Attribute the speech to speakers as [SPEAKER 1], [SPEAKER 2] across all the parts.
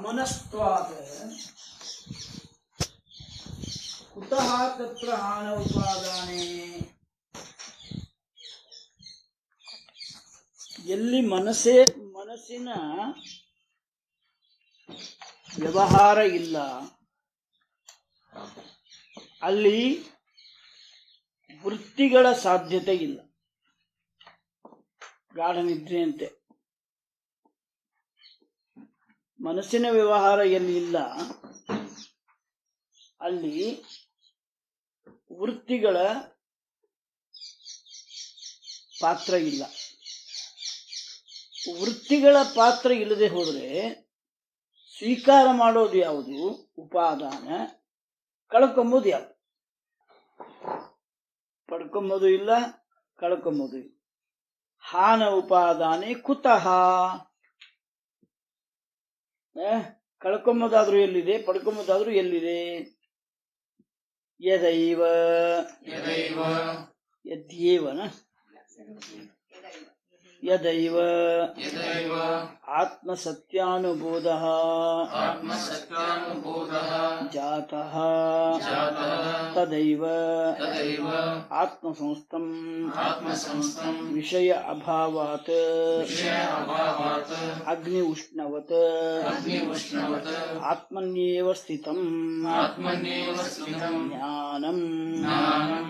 [SPEAKER 1] ಅಮನಸ್ತ್ವಾತ್ ಕುತಃ ತತ್ರ ಹಾನ ಉಪಾದಾನೆ ಎಲ್ಲಿ ಮನಸ್ಸೇ ಮನಸ್ಸಿನ ವ್ಯವಹಾರ ಇಲ್ಲ ಅಲ್ಲಿ ವೃತ್ತಿಗಳ ಸಾಧ್ಯತೆ ಇಲ್ಲ ಗಾಢ ನಿದ್ರೆಯಂತೆ ಮನಸ್ಸಿನ ವ್ಯವಹಾರ ಎಲ್ಲಿ ಇಲ್ಲ ಅಲ್ಲಿ ವೃತ್ತಿಗಳ ಪಾತ್ರ ಇಲ್ಲ ವೃತ್ತಿಗಳ ಪಾತ್ರ ಇಲ್ಲದೆ ಹೋದರೆ ಸ್ವೀಕಾರ ಮಾಡೋದು ಯಾವುದು ಉಪಾದಾನ ಕಳ್ಕೊಂಬೋದು ಯಾವುದು ಪಡ್ಕೊಂಬೋದು ಇಲ್ಲ ಕಳ್ಕೊಂಬೋದು ಇಲ್ಲ ಹಾನ ಉಪಾದಾನೆ ಕುತಃ ಆ, ಕಳ್ಕೊಂಬೋದಾದ್ರೂ ಎಲ್ಲಿದೆ ಪಡ್ಕೊಂಬೋದಾದ್ರೂ ಎಲ್ಲಿದೆ ಯದೈವ
[SPEAKER 2] ಯದೈವ
[SPEAKER 1] ಯದ್ಯೇವನ ಯದೈವ
[SPEAKER 2] ಯದೈವ
[SPEAKER 1] ಆತ್ಮಸತ್ಯಾನುಬೋಧ
[SPEAKER 2] ಆತ್ಮಸತ್ಯಾನುಬೋಧಃ
[SPEAKER 1] ಜಾತಃ
[SPEAKER 2] ಜಾತಃ
[SPEAKER 1] ತದೈವ
[SPEAKER 2] ತದೈವ
[SPEAKER 1] ಆತ್ಮಸಂಸ್ಥಂ
[SPEAKER 2] ಆತ್ಮಸಂಸ್ಥಂ
[SPEAKER 1] ವಿಷಯ ಅಭಾವಾತ್
[SPEAKER 2] ವಿಷಯ ಅಭಾವಾತ್
[SPEAKER 1] ಅಗ್ನಿ ಉಷ್ಣವತ್
[SPEAKER 2] ಅಗ್ನಿ ಉಷ್ಣವತ್
[SPEAKER 1] ಆತ್ಮನ್ಯೇವ ಸ್ಥಿತಂ
[SPEAKER 2] ಆತ್ಮನ್ಯೇವ ಸ್ಥಿತಂ
[SPEAKER 1] ಜ್ಞಾನಂ
[SPEAKER 2] ಜ್ಞಾನಂ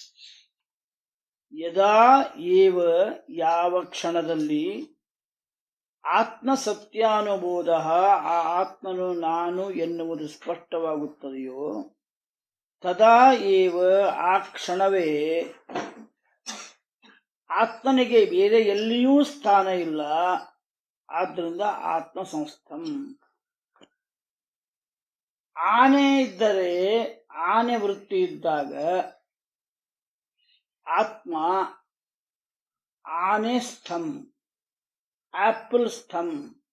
[SPEAKER 1] ಯದಾ ಏವ ಯಾವ ಕ್ಷಣದಲ್ಲಿ ಆತ್ಮ ಸತ್ಯಾನುಬೋಧ ಆ ಆತ್ಮನು ನಾನು ಎನ್ನುವುದು ಸ್ಪಷ್ಟವಾಗುತ್ತದೆಯೋ ತದಾ ಏವ ಆ ಕ್ಷಣವೇ ಆತ್ಮನಿಗೆ ಬೇರೆ ಎಲ್ಲಿಯೂ ಸ್ಥಾನ ಇಲ್ಲ ಆದ್ದರಿಂದ ಆತ್ಮ ಸಂಸ್ಥಂ ಆನೆ ಇದ್ದರೆ ಆನೆ ವೃತ್ತಿ ಇದ್ದಾಗ ಆತ್ಮ ಆನೆ ಸ್ಥಂ ಆಪಲ್ ಸ್ಥಂ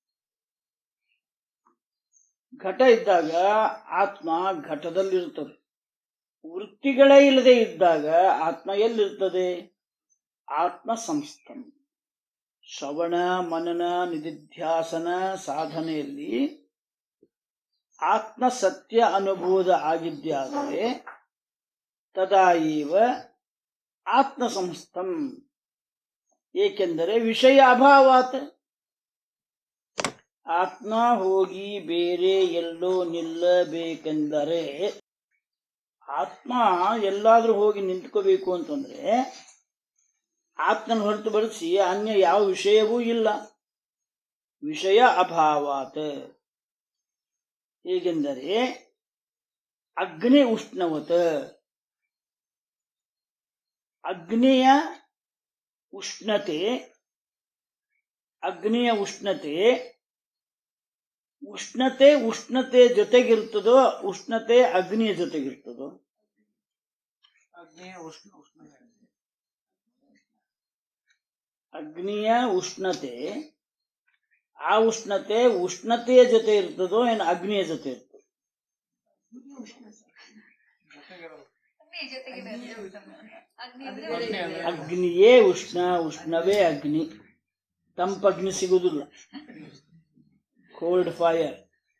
[SPEAKER 1] ಘಟ ಇದ್ದಾಗ ಆತ್ಮ ಘಟದಲ್ಲಿರುತ್ತದೆ ವೃತ್ತಿಗಳೇ ಇಲ್ಲದೆ ಇದ್ದಾಗ ಆತ್ಮ ಎಲ್ಲಿರ್ತದೆ ಆತ್ಮ ಸಂಸ್ಥಂ ಶ್ರವಣ ಮನನ ನಿಧಿಧ್ಯಾಸನ ಸಾಧನೆಯಲ್ಲಿ ಆತ್ಮ ಸತ್ಯ ಅನುಭೂತ ಆಗಿದ್ಯಾದರೆ ತದಾ ಏವ ಆತ್ಮ ಸಂಸ್ಥಂ ಏಕೆಂದರೆ ವಿಷಯ ಅಭಾವಾತ್ ಆತ್ಮ ಹೋಗಿ ಬೇರೆ ಎಲ್ಲೋ ನಿಲ್ಲಬೇಕೆಂದರೆ ಆತ್ಮ ಎಲ್ಲಾದ್ರೂ ಹೋಗಿ ನಿಂತ್ಕೋಬೇಕು ಅಂತಂದ್ರೆ ಆತ್ಮನ ಹೊರತುಪಡಿಸಿ ಅನ್ಯ ಯಾವ ವಿಷಯವೂ ಇಲ್ಲ ವಿಷಯ ಅಭಾವಾತ್ ಹೇಗೆಂದರೆ ಅಗ್ನಿ ಉಷ್ಣವತ್ ಅಗ್ನಿಯ ಉಷ್ಣತೆ ಅಗ್ನಿಯ ಉಷ್ಣತೆ ಉಷ್ಣತೆ ಉಷ್ಣತೆ ಜೊತೆಗಿರ್ತದೋ ಉಷ್ಣತೆ ಅಗ್ನಿಯ ಜೊತೆಗಿರ್ತದೋ
[SPEAKER 3] ಅಗ್ನಿಯ ಉಷ್ಣ ಉಷ್ಣ
[SPEAKER 1] ಅಗ್ನಿಯ ಉಷ್ಣತೆ ಆ ಉಷ್ಣತೆ ಉಷ್ಣತೆಯ ಜೊತೆ ಇರ್ತದೋ ಏನು ಅಗ್ನಿಯ ಜೊತೆ ಇರ್ತದೋ
[SPEAKER 3] ಜೊತೆಗಿರೋದು
[SPEAKER 1] ಅಗ್ನಿಯೇ ಉಷ್ಣ ಉಷ್ಣವೇ ಅಗ್ನಿ ತಂಪಗ್ನಿ ಸಿಗುವುದಿಲ್ಲ ಕೋಲ್ಡ್ ಫೈರ್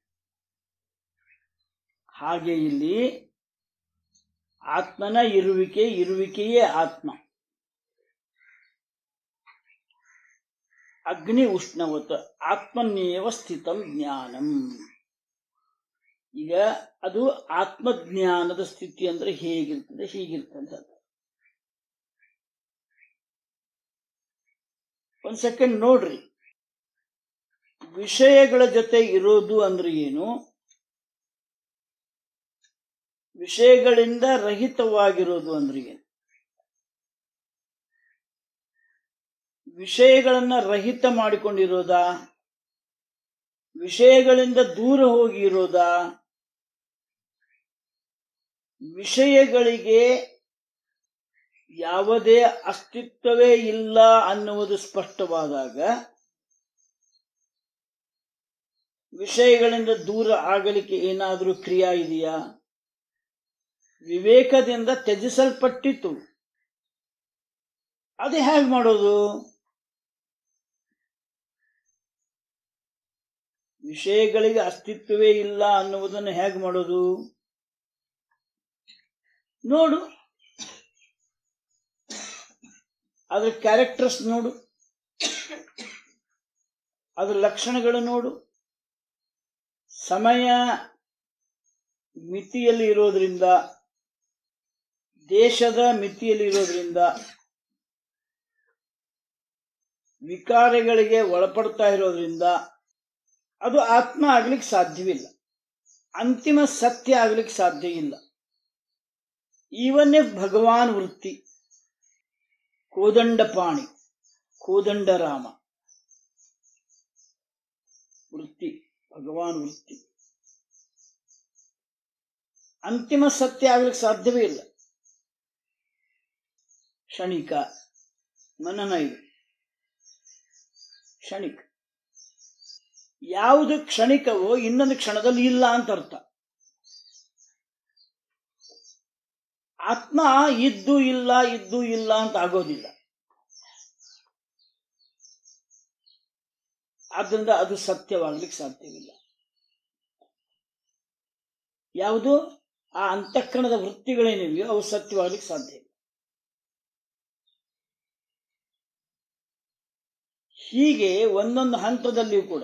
[SPEAKER 1] ಹಾಗೆ ಇಲ್ಲಿ ಆತ್ಮನ ಇರುವಿಕೆ ಇರುವಿಕೆಯೇ ಆತ್ಮ ಅಗ್ನಿ ಉಷ್ಣವತ್ ಆತ್ಮನ್ಯೇವ ಸ್ಥಿತಂ ಜ್ಞಾನಂ ಈಗ ಅದು ಆತ್ಮಜ್ಞಾನದ ಸ್ಥಿತಿ ಅಂದ್ರೆ ಹೇಗಿರ್ತದೆ ಹೀಗಿರ್ತದೆ ಅಂತ ಒಂದ್ ಸೆಕೆಂಡ್ ನೋಡ್ರಿ ವಿಷಯಗಳ ಜೊತೆ ಇರೋದು ಅಂದ್ರೆ ಏನು ವಿಷಯಗಳಿಂದ ರಹಿತವಾಗಿರೋದು ಅಂದ್ರೆ ಏನು ವಿಷಯಗಳನ್ನ ರಹಿತ ಮಾಡಿಕೊಂಡಿರೋದಾ ವಿಷಯಗಳಿಂದ ದೂರ ಹೋಗಿ ಇರೋದಾ ವಿಷಯಗಳಿಗೆ ಯಾವುದೇ ಅಸ್ತಿತ್ವವೇ ಇಲ್ಲ ಅನ್ನುವುದು ಸ್ಪಷ್ಟವಾದಾಗ ವಿಷಯಗಳಿಂದ ದೂರ ಆಗಲಿಕ್ಕೆ ಏನಾದರೂ ಕ್ರಿಯಾ ಇದೆಯಾ ವಿವೇಕದಿಂದ ತ್ಯಜಿಸಲ್ಪಟ್ಟಿತು ಅದು ಹೇಗೆ ಮಾಡೋದು ವಿಷಯಗಳಿಗೆ ಅಸ್ತಿತ್ವವೇ ಇಲ್ಲ ಅನ್ನುವುದನ್ನು ಹೇಗೆ ಮಾಡೋದು ನೋಡು ಅದ್ರ ಕ್ಯಾರೆಕ್ಟರ್ಸ್ ನೋಡು ಅದ್ರ ಲಕ್ಷಣಗಳು ನೋಡು ಸಮಯ ಮಿತಿಯಲ್ಲಿ ಇರೋದ್ರಿಂದ ದೇಶದ ಮಿತಿಯಲ್ಲಿ ಇರೋದ್ರಿಂದ ವಿಕಾರಗಳಿಗೆ ಒಳಪಡ್ತಾ ಇರೋದ್ರಿಂದ ಅದು ಆತ್ಮ ಆಗ್ಲಿಕ್ಕೆ ಸಾಧ್ಯವಿಲ್ಲ ಅಂತಿಮ ಸತ್ಯ ಆಗ್ಲಿಕ್ಕೆ ಸಾಧ್ಯ ಇಲ್ಲ ಇವನ್ನೇ ಭಗವಾನ್ ವೃತ್ತಿ ಕೋದಂಡಪಾಣಿ ಕೋದಂಡರಾಮ ವೃತ್ತಿ ಭಗವಾನ್ ವೃತ್ತಿ ಅಂತಿಮ ಸತ್ಯ ಆಗ್ಲಿಕ್ಕೆ ಸಾಧ್ಯವೇ ಇಲ್ಲ ಕ್ಷಣಿಕ ಮನನ ಇದು ಕ್ಷಣಿಕ ಯಾವುದು ಕ್ಷಣಿಕವೋ ಇನ್ನೊಂದು ಕ್ಷಣದಲ್ಲಿ ಇಲ್ಲ ಅಂತ ಅರ್ಥ ಆತ್ಮ ಇದ್ದು ಇಲ್ಲ ಇದ್ದು ಇಲ್ಲ ಅಂತ ಆಗೋದಿಲ್ಲ ಆದ್ರಿಂದ ಅದು ಸತ್ಯವಾಗ್ಲಿಕ್ಕೆ ಸಾಧ್ಯವಿಲ್ಲ ಯಾವುದು ಆ ಅಂತಃಕರಣದ ವೃತ್ತಿಗಳೇನಿವೆಯೋ ಅವು ಸತ್ಯವಾಗ್ಲಿಕ್ಕೆ ಸಾಧ್ಯ ಇಲ್ಲ ಹೀಗೆ ಒಂದೊಂದು ಹಂತದಲ್ಲಿಯೂ ಕೂಡ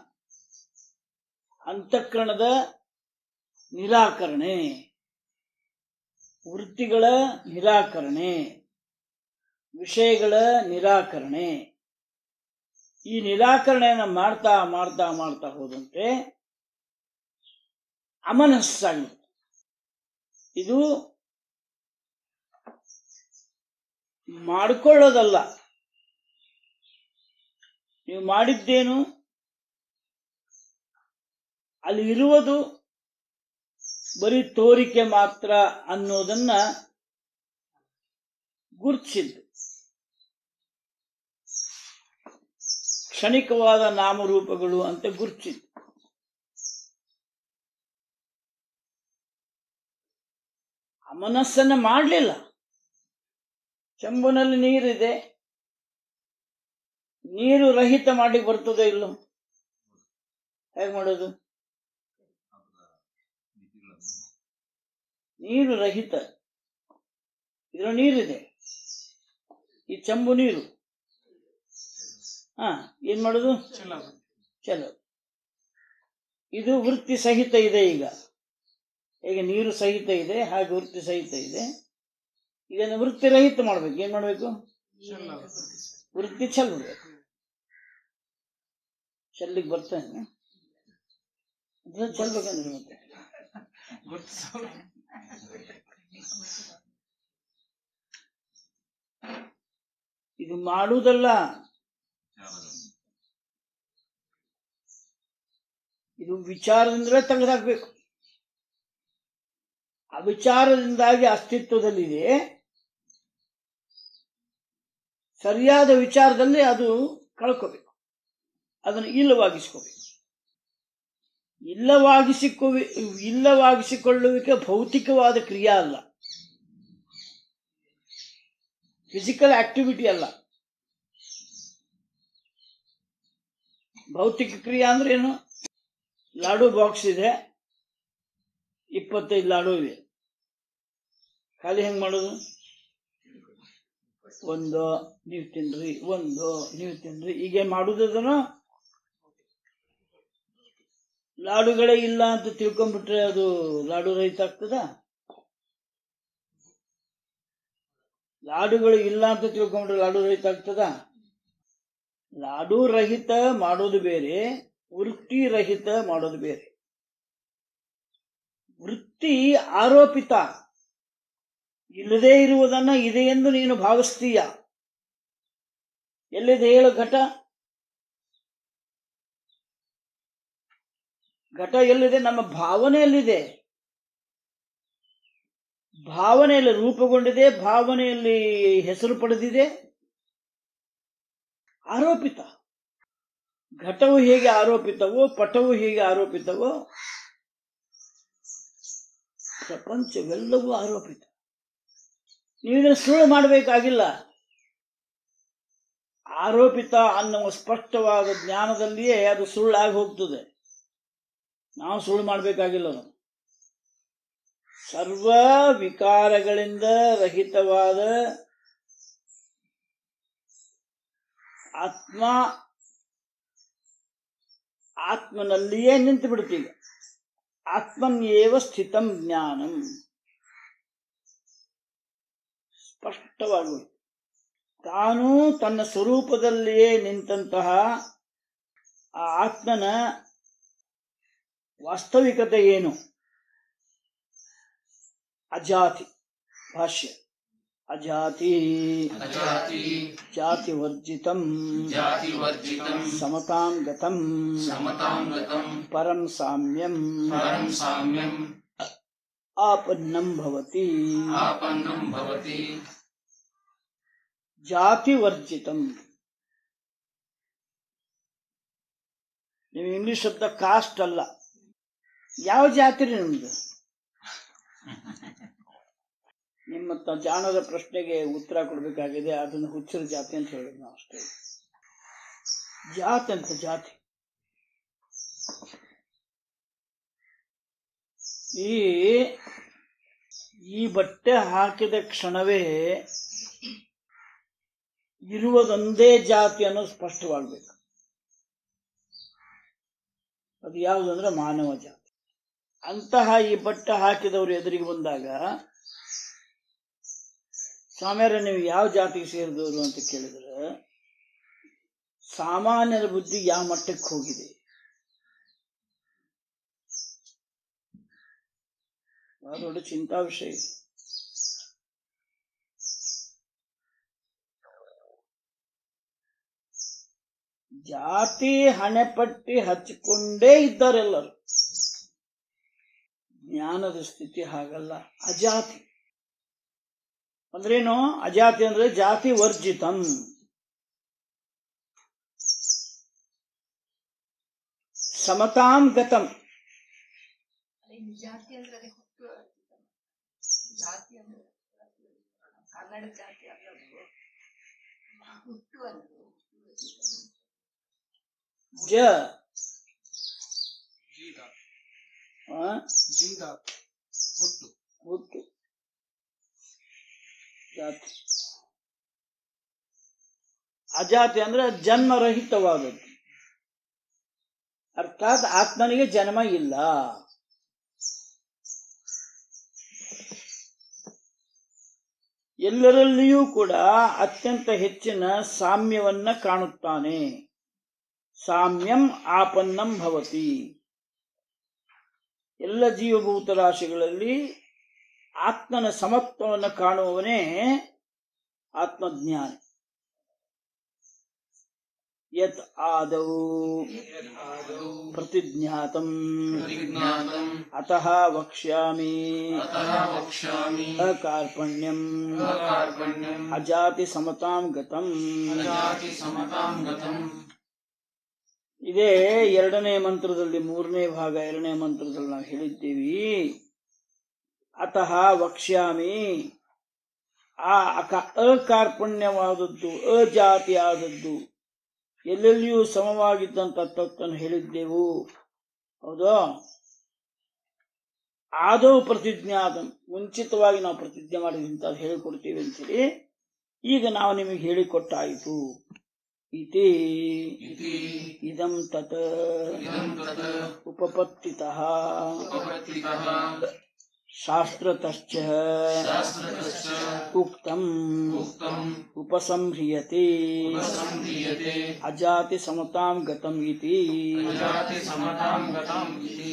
[SPEAKER 1] ಅಂತಃಕರಣದ ನಿರಾಕರಣೆ ವೃತ್ತಿಗಳ ನಿರಾಕರಣೆ ವಿಷಯಗಳ ನಿರಾಕರಣೆ ಈ ನಿರಾಕರಣೆಯನ್ನು ಮಾಡ್ತಾ ಮಾಡ್ತಾ ಮಾಡ್ತಾ ಹೋದಂತೆ ಅಮನಸ್ಸಾಗುತ್ತೆ ಇದು ಮಾಡಿಕೊಳ್ಳೋದಲ್ಲ ನೀವು ಮಾಡಿದ್ದೇನು ಅಲ್ಲಿ ಇರುವುದು ಬರೀ ತೋರಿಕೆ ಮಾತ್ರ ಅನ್ನೋದನ್ನ ಗುರುತಿಸಿದ್ದು ಕ್ಷಣಿಕವಾದ ನಾಮರೂಪಗಳು ಅಂತ ಗುರುತಿಸಿದ್ದು ಆ ಮನಸ್ಸನ್ನ ಮಾಡಲಿಲ್ಲ ಚೆಂಬುನಲ್ಲಿ ನೀರಿದೆ ನೀರು ರಹಿತ ಮಾಡ್ಲಿಕ್ಕೆ ಬರ್ತದೆ ಇಲ್ಲೋ ಹೇಗೆ ಮಾಡೋದು ನೀರು ರಹಿತ ಇದರ ನೀರಿದೆ ಈ ಚೆಂಬು ನೀರು ಹಾ ಏನ್ ಮಾಡೋದು
[SPEAKER 3] ಚಲೋ
[SPEAKER 1] ಚಲೋ ಇದು ವೃತ್ತಿ ಸಹಿತ ಇದೆ ಈಗ ಹೇಗೆ ನೀರು ಸಹಿತ ಇದೆ ಹಾಗೆ ವೃತ್ತಿ ಸಹಿತ ಇದೆ ಇದನ್ನು ವೃತ್ತಿ ರಹಿತ ಮಾಡ್ಬೇಕು ಏನ್ ಮಾಡ್ಬೇಕು
[SPEAKER 3] ಚಲೋ
[SPEAKER 1] ವೃತ್ತಿ ಚೆಲ್ಬೇಕು ಚೆಲ್ಲಿಗೆ ಬರ್ತಾನೆ ಅದನ್ನ ಚೆಲ್ಬೇಕಂದ್ರೆ ಮತ್ತೆ
[SPEAKER 3] ಗುರ್ತಿಸೋದು
[SPEAKER 1] ಇದು ಮಾಡುವುದಲ್ಲ ಇದು ವಿಚಾರದಿಂದಲೇ ತೆಗೆದಾಕ್ಬೇಕು ಆ ವಿಚಾರದಿಂದಾಗಿ ಅಸ್ತಿತ್ವದಲ್ಲಿದೆ ಸರಿಯಾದ ವಿಚಾರದಲ್ಲಿ ಅದು ಕಳ್ಕೋಬೇಕು ಅದನ್ನು ಇಲ್ಲವಾಗಿಸ್ಕೋಬೇಕು ಇಲ್ಲವಾಗಿಸಿಕೊ ಇಲ್ಲವಾಗಿಸಿಕೊಳ್ಳುವಿಕೆ ಭೌತಿಕವಾದ ಕ್ರಿಯೆ ಅಲ್ಲ ಫಿಸಿಕಲ್ ಆಕ್ಟಿವಿಟಿ ಅಲ್ಲ ಭೌತಿಕ ಕ್ರಿಯೆ ಅಂದ್ರೆ ಏನು ಲಾಡು ಬಾಕ್ಸ್ ಇದೆ ಇಪ್ಪತ್ತೈದು ಲಾಡು ಇವೆ ಖಾಲಿ ಹೆಂಗ್ ಮಾಡೋದು ಒಂದು ನೀವು ತಿನ್ರಿ ಒಂದು ನೀವು ತಿನ್ರಿ ಹೀಗೆ ಮಾಡುವುದನ್ನು ಲಾಡುಗಳೇ ಇಲ್ಲ ಅಂತ ತಿಳ್ಕೊಂಡ್ಬಿಟ್ರೆ ಅದು ಲಾಡು ರಹಿತ ಆಗ್ತದ ಲಾಡುಗಳು ಇಲ್ಲ ಅಂತ ತಿಳ್ಕೊಂಡ್ರೆ ಲಾಡು ರಹಿತ ಆಗ್ತದ ಲಾಡು ರಹಿತ ಮಾಡೋದು ಬೇರೆ ವೃತ್ತಿ ರಹಿತ ಮಾಡೋದು ಬೇರೆ ವೃತ್ತಿ ಆರೋಪಿತ ಇಲ್ಲದೇ ಇರುವುದನ್ನ ಇದೆ ಎಂದು ನೀನು ಭಾವಿಸ್ತೀಯ ಎಲ್ಲಿದೆ ಹೇಳು ಘಟ ಘಟ ಎಲ್ಲಿದೆ ನಮ್ಮ ಭಾವನೆಯಲ್ಲಿದೆ ಭಾವನೆಯಲ್ಲಿ ರೂಪುಗೊಂಡಿದೆ ಭಾವನೆಯಲ್ಲಿ ಹೆಸರು ಪಡೆದಿದೆ ಆರೋಪಿತ ಘಟವು ಹೇಗೆ ಆರೋಪಿತವೋ ಪಟವು ಹೇಗೆ ಆರೋಪಿತವೋ ಪ್ರಪಂಚವೆಲ್ಲವೂ ಆರೋಪಿತ ನೀವು ಇದನ್ನು ಸುಳ್ಳು ಮಾಡಬೇಕಾಗಿಲ್ಲ ಆರೋಪಿತ ಅನ್ನುವ ಸ್ಪಷ್ಟವಾದ ಜ್ಞಾನದಲ್ಲಿಯೇ ಅದು ಸುಳ್ಳಾಗಿ ಹೋಗ್ತದೆ ನಾವು ಸುಳ್ಳು ಮಾಡಬೇಕಾಗಿಲ್ಲ ಅದು ಸರ್ವ ವಿಕಾರಗಳಿಂದ ರಹಿತವಾದ ಆತ್ಮ ಆತ್ಮನಲ್ಲಿಯೇ ನಿಂತು ಬಿಡ್ತೀಗ ಆತ್ಮನ್ಯೇವ ಸ್ಥಿತಂ ಜ್ಞಾನಂ ಸ್ಪಷ್ಟವಾಗುವುದು ತಾನು ತನ್ನ ಸ್ವರೂಪದಲ್ಲಿಯೇ ನಿಂತಹ ಆ ಆತ್ಮನ ವಾಸ್ತವಿಕತೆ ಏನು ಅಜಾತಿ ಭಾಷ್ಯ ಅಜಾತಿ
[SPEAKER 2] ಅಜಾತಿ
[SPEAKER 1] ಜಾತಿ ವರ್ಜಿತಂ
[SPEAKER 2] ಜಾತಿ ವರ್ಜಿತಂ
[SPEAKER 1] ಸಮತಾಂ ಗತಂ
[SPEAKER 2] ಸಮತಾಂ ಗತಂ
[SPEAKER 1] ಪರಂ ಸಾಮ್ಯಂ
[SPEAKER 2] ಪರಂ ಸಾಮ್ಯಂ
[SPEAKER 1] ಆಪನ್ನಂ ಭವತಿ
[SPEAKER 2] ಆಪನ್ನಂ ಭವತಿ
[SPEAKER 1] ಜಾತಿ ವರ್ಜಿತಂ ನೀವು ಇಂಗ್ಲಿಷ್ ಶಬ್ದ ಕಾಸ್ಟ್ ಅಲ್ಲ ಯಾವ ಜಾತಿ ರೀ ನಿಮ್ದು ನಿಮ್ಮ ತ- ಜಾಣದ ಪ್ರಶ್ನೆಗೆ ಉತ್ತರ ಕೊಡಬೇಕಾಗಿದೆ ಅದನ್ನು ಹುಚ್ಚರ ಜಾತಿ ಅಂತ ಹೇಳಿದ್ವಿ ನಾವು ಅಷ್ಟೇ ಜಾತಿ ಅಂತ ಜಾತಿ ಈ ಈ ಬಟ್ಟೆ ಹಾಕಿದ ಕ್ಷಣವೇ ಇರುವುದೊಂದೇ ಜಾತಿ ಅನ್ನೋದು ಸ್ಪಷ್ಟವಾಗಬೇಕು ಅದು ಯಾವುದಂದ್ರೆ ಮಾನವ ಜಾತಿ ಅಂತಹ ಈ ಬಟ್ಟೆ ಹಾಕಿದವರು ಎದುರಿಗೆ ಬಂದಾಗ ಸ್ವಾಮ್ಯಾರ ನೀವು ಯಾವ ಜಾತಿಗೆ ಸೇರಿದವರು ಅಂತ ಕೇಳಿದ್ರೆ ಸಾಮಾನ್ಯರ ಬುದ್ಧಿ ಯಾವ ಮಟ್ಟಕ್ಕೆ ಹೋಗಿದೆ ಬಹಳ ದೊಡ್ಡ ಚಿಂತಾ ವಿಷಯ ಇದು ಜಾತಿ ಹಣೆಪಟ್ಟಿ ಹಚ್ಚಿಕೊಂಡೇ ಇದ್ದಾರೆಲ್ಲರು ಜ್ಞಾನದ ಸ್ಥಿತಿ ಹಾಗಲ್ಲ ಅಜಾತಿ ಅಂದ್ರೇನು ಅಜಾತಿ ಅಂದ್ರೆ ಜಾತಿ ವರ್ಜಿತಂ ಸಮತಾಂ ಗತಂ
[SPEAKER 4] ಇನ್ನು ಜಾತಿ ಅಂದ್ರೆ ಅದೇ ಹುಟ್ಟು ಜಾತಿ ಅಂದ್ರೆ ಕನ್ನಡ ಜಾತಿ ಅನ್ನೋದು ಹುಟ್ಟು ಅನ್ನೋದು
[SPEAKER 1] ಜ
[SPEAKER 3] ಜೀದ
[SPEAKER 1] ಆ,
[SPEAKER 3] ಜೀದ ಹುಟ್ಟು
[SPEAKER 1] ಹುಟ್ಟು ಜಾತಿ ಅಜಾತಿ ಅಂದ್ರೆ ಜನ್ಮರಹಿತವಾದದ್ದು ಅರ್ಥಾತ್ ಆತ್ಮನಿಗೆ ಜನ್ಮ ಇಲ್ಲ ಎಲ್ಲರಲ್ಲಿಯೂ ಕೂಡ ಅತ್ಯಂತ ಹೆಚ್ಚಿನ ಸಾಮ್ಯವನ್ನ ಕಾಣುತ್ತಾನೆ ಸಾಮ್ಯಂ ಆಪನ್ನಂ ಭವತಿ ಎಲ್ಲ ಜೀವಭೂತ ರಾಶಿಗಳಲ್ಲಿ ಆತ್ಮನ ಸಮತ್ವವನ್ನು ಕಾಣುವವನೇ ಆತ್ಮಜ್ಞಾನಿ ಯತ್ ಆದೌ ಪ್ರತಿಜ್ಞಾತಂ
[SPEAKER 2] ಪರಿಜ್ಞಾತಂ
[SPEAKER 1] ಅತಃ ವಕ್ಷ್ಯಾಮಿ
[SPEAKER 2] ಅತಃ ವಕ್ಷ್ಯಾಮಿ
[SPEAKER 1] ಅಕಾರ್ಪಣ್ಯಂ
[SPEAKER 2] ಅಕಾರ್ಪಣ್ಯಂ
[SPEAKER 1] ಅಜಾತಿ ಸಮತಾಂ ಗತಂ
[SPEAKER 2] ಅಜಾತಿ ಸಮತಾಂ ಗತಂ
[SPEAKER 1] ಇದೇ ಎರಡನೇ ಮಂತ್ರದಲ್ಲಿ ಮೂರನೇ ಭಾಗ ಎರಡನೇ ಮಂತ್ರದಲ್ಲಿ ನಾವು ಹೇಳಿದ್ದೀವಿ ಅತಃ ವಕ್ಷ್ಯಾಮಿ ಆ ಅಕ- ಅಕಾರ್ಪಣ್ಯವಾದದ್ದು ಅಜಾತಿಯಾದದ್ದು ಎಲ್ಲೆಲ್ಲಿಯೂ ಸಮವಾಗಿದ್ದಂತ ತತ್ವವನ್ನು ಹೇಳಿದ್ದೆವು ಹೌದಾ ಆದೌ ಪ್ರತಿಜ್ಞಾತ ಮುಂಚಿತವಾಗಿ ನಾವು ಪ್ರತಿಜ್ಞೆ ಮಾಡಿದಂತ ಹೇಳಿಕೊಡ್ತೀವಿ ಅಂತೇಳಿ ಈಗ ನಾವು ನಿಮಗೆ ಹೇಳಿಕೊಟ್ಟಾಯಿತು ಇತಿ
[SPEAKER 2] ಇತಿ
[SPEAKER 1] ಇದಂ ತತ್
[SPEAKER 2] ಇದಂ ತತ್
[SPEAKER 1] ಉಪಪತ್ತಿತಃ
[SPEAKER 2] ಉಪಪತ್ತಿತಃ
[SPEAKER 1] ಶಾಸ್ತ್ರತಶ್ಚ
[SPEAKER 2] ಶಾಸ್ತ್ರತಶ್ಚ
[SPEAKER 1] ಉಕ್ತಂ
[SPEAKER 2] ಉಕ್ತಂ
[SPEAKER 1] ಉಪಸಂಹ್ರಿಯತೆ
[SPEAKER 2] ಉಪಸಂಹ್ರಿಯತೆ
[SPEAKER 1] ಅಜಾತಿ ಸಮತಾಂ ಗತಂ ಇತಿ
[SPEAKER 2] ಅಜಾತಿ ಸಮತಾಂ ಗತಾಂ ಇತಿ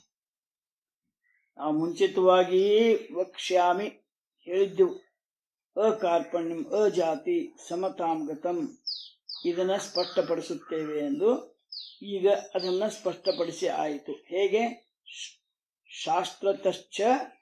[SPEAKER 1] ನಾವು ಮುಂಚಿತವಾಗಿ ವಕ್ಷ್ಯಾಮಿ ಹೇಳಿದ್ದೆವು ಅಕಾರ್ಪಣ್ಯಂ ಅಜಾತಿ ಸಮತಾಂ ಗತಂ ಇದನ್ನ ಸ್ಪಷ್ಟಪಡಿಸುತ್ತೇವೆ ಎಂದು ಈಗ ಅದನ್ನ ಸ್ಪಷ್ಟಪಡಿಸಿ ಆಯಿತು ಹೇಗೆ ಶ- ಶಾಸ್ತ್ರತಶ್ಚ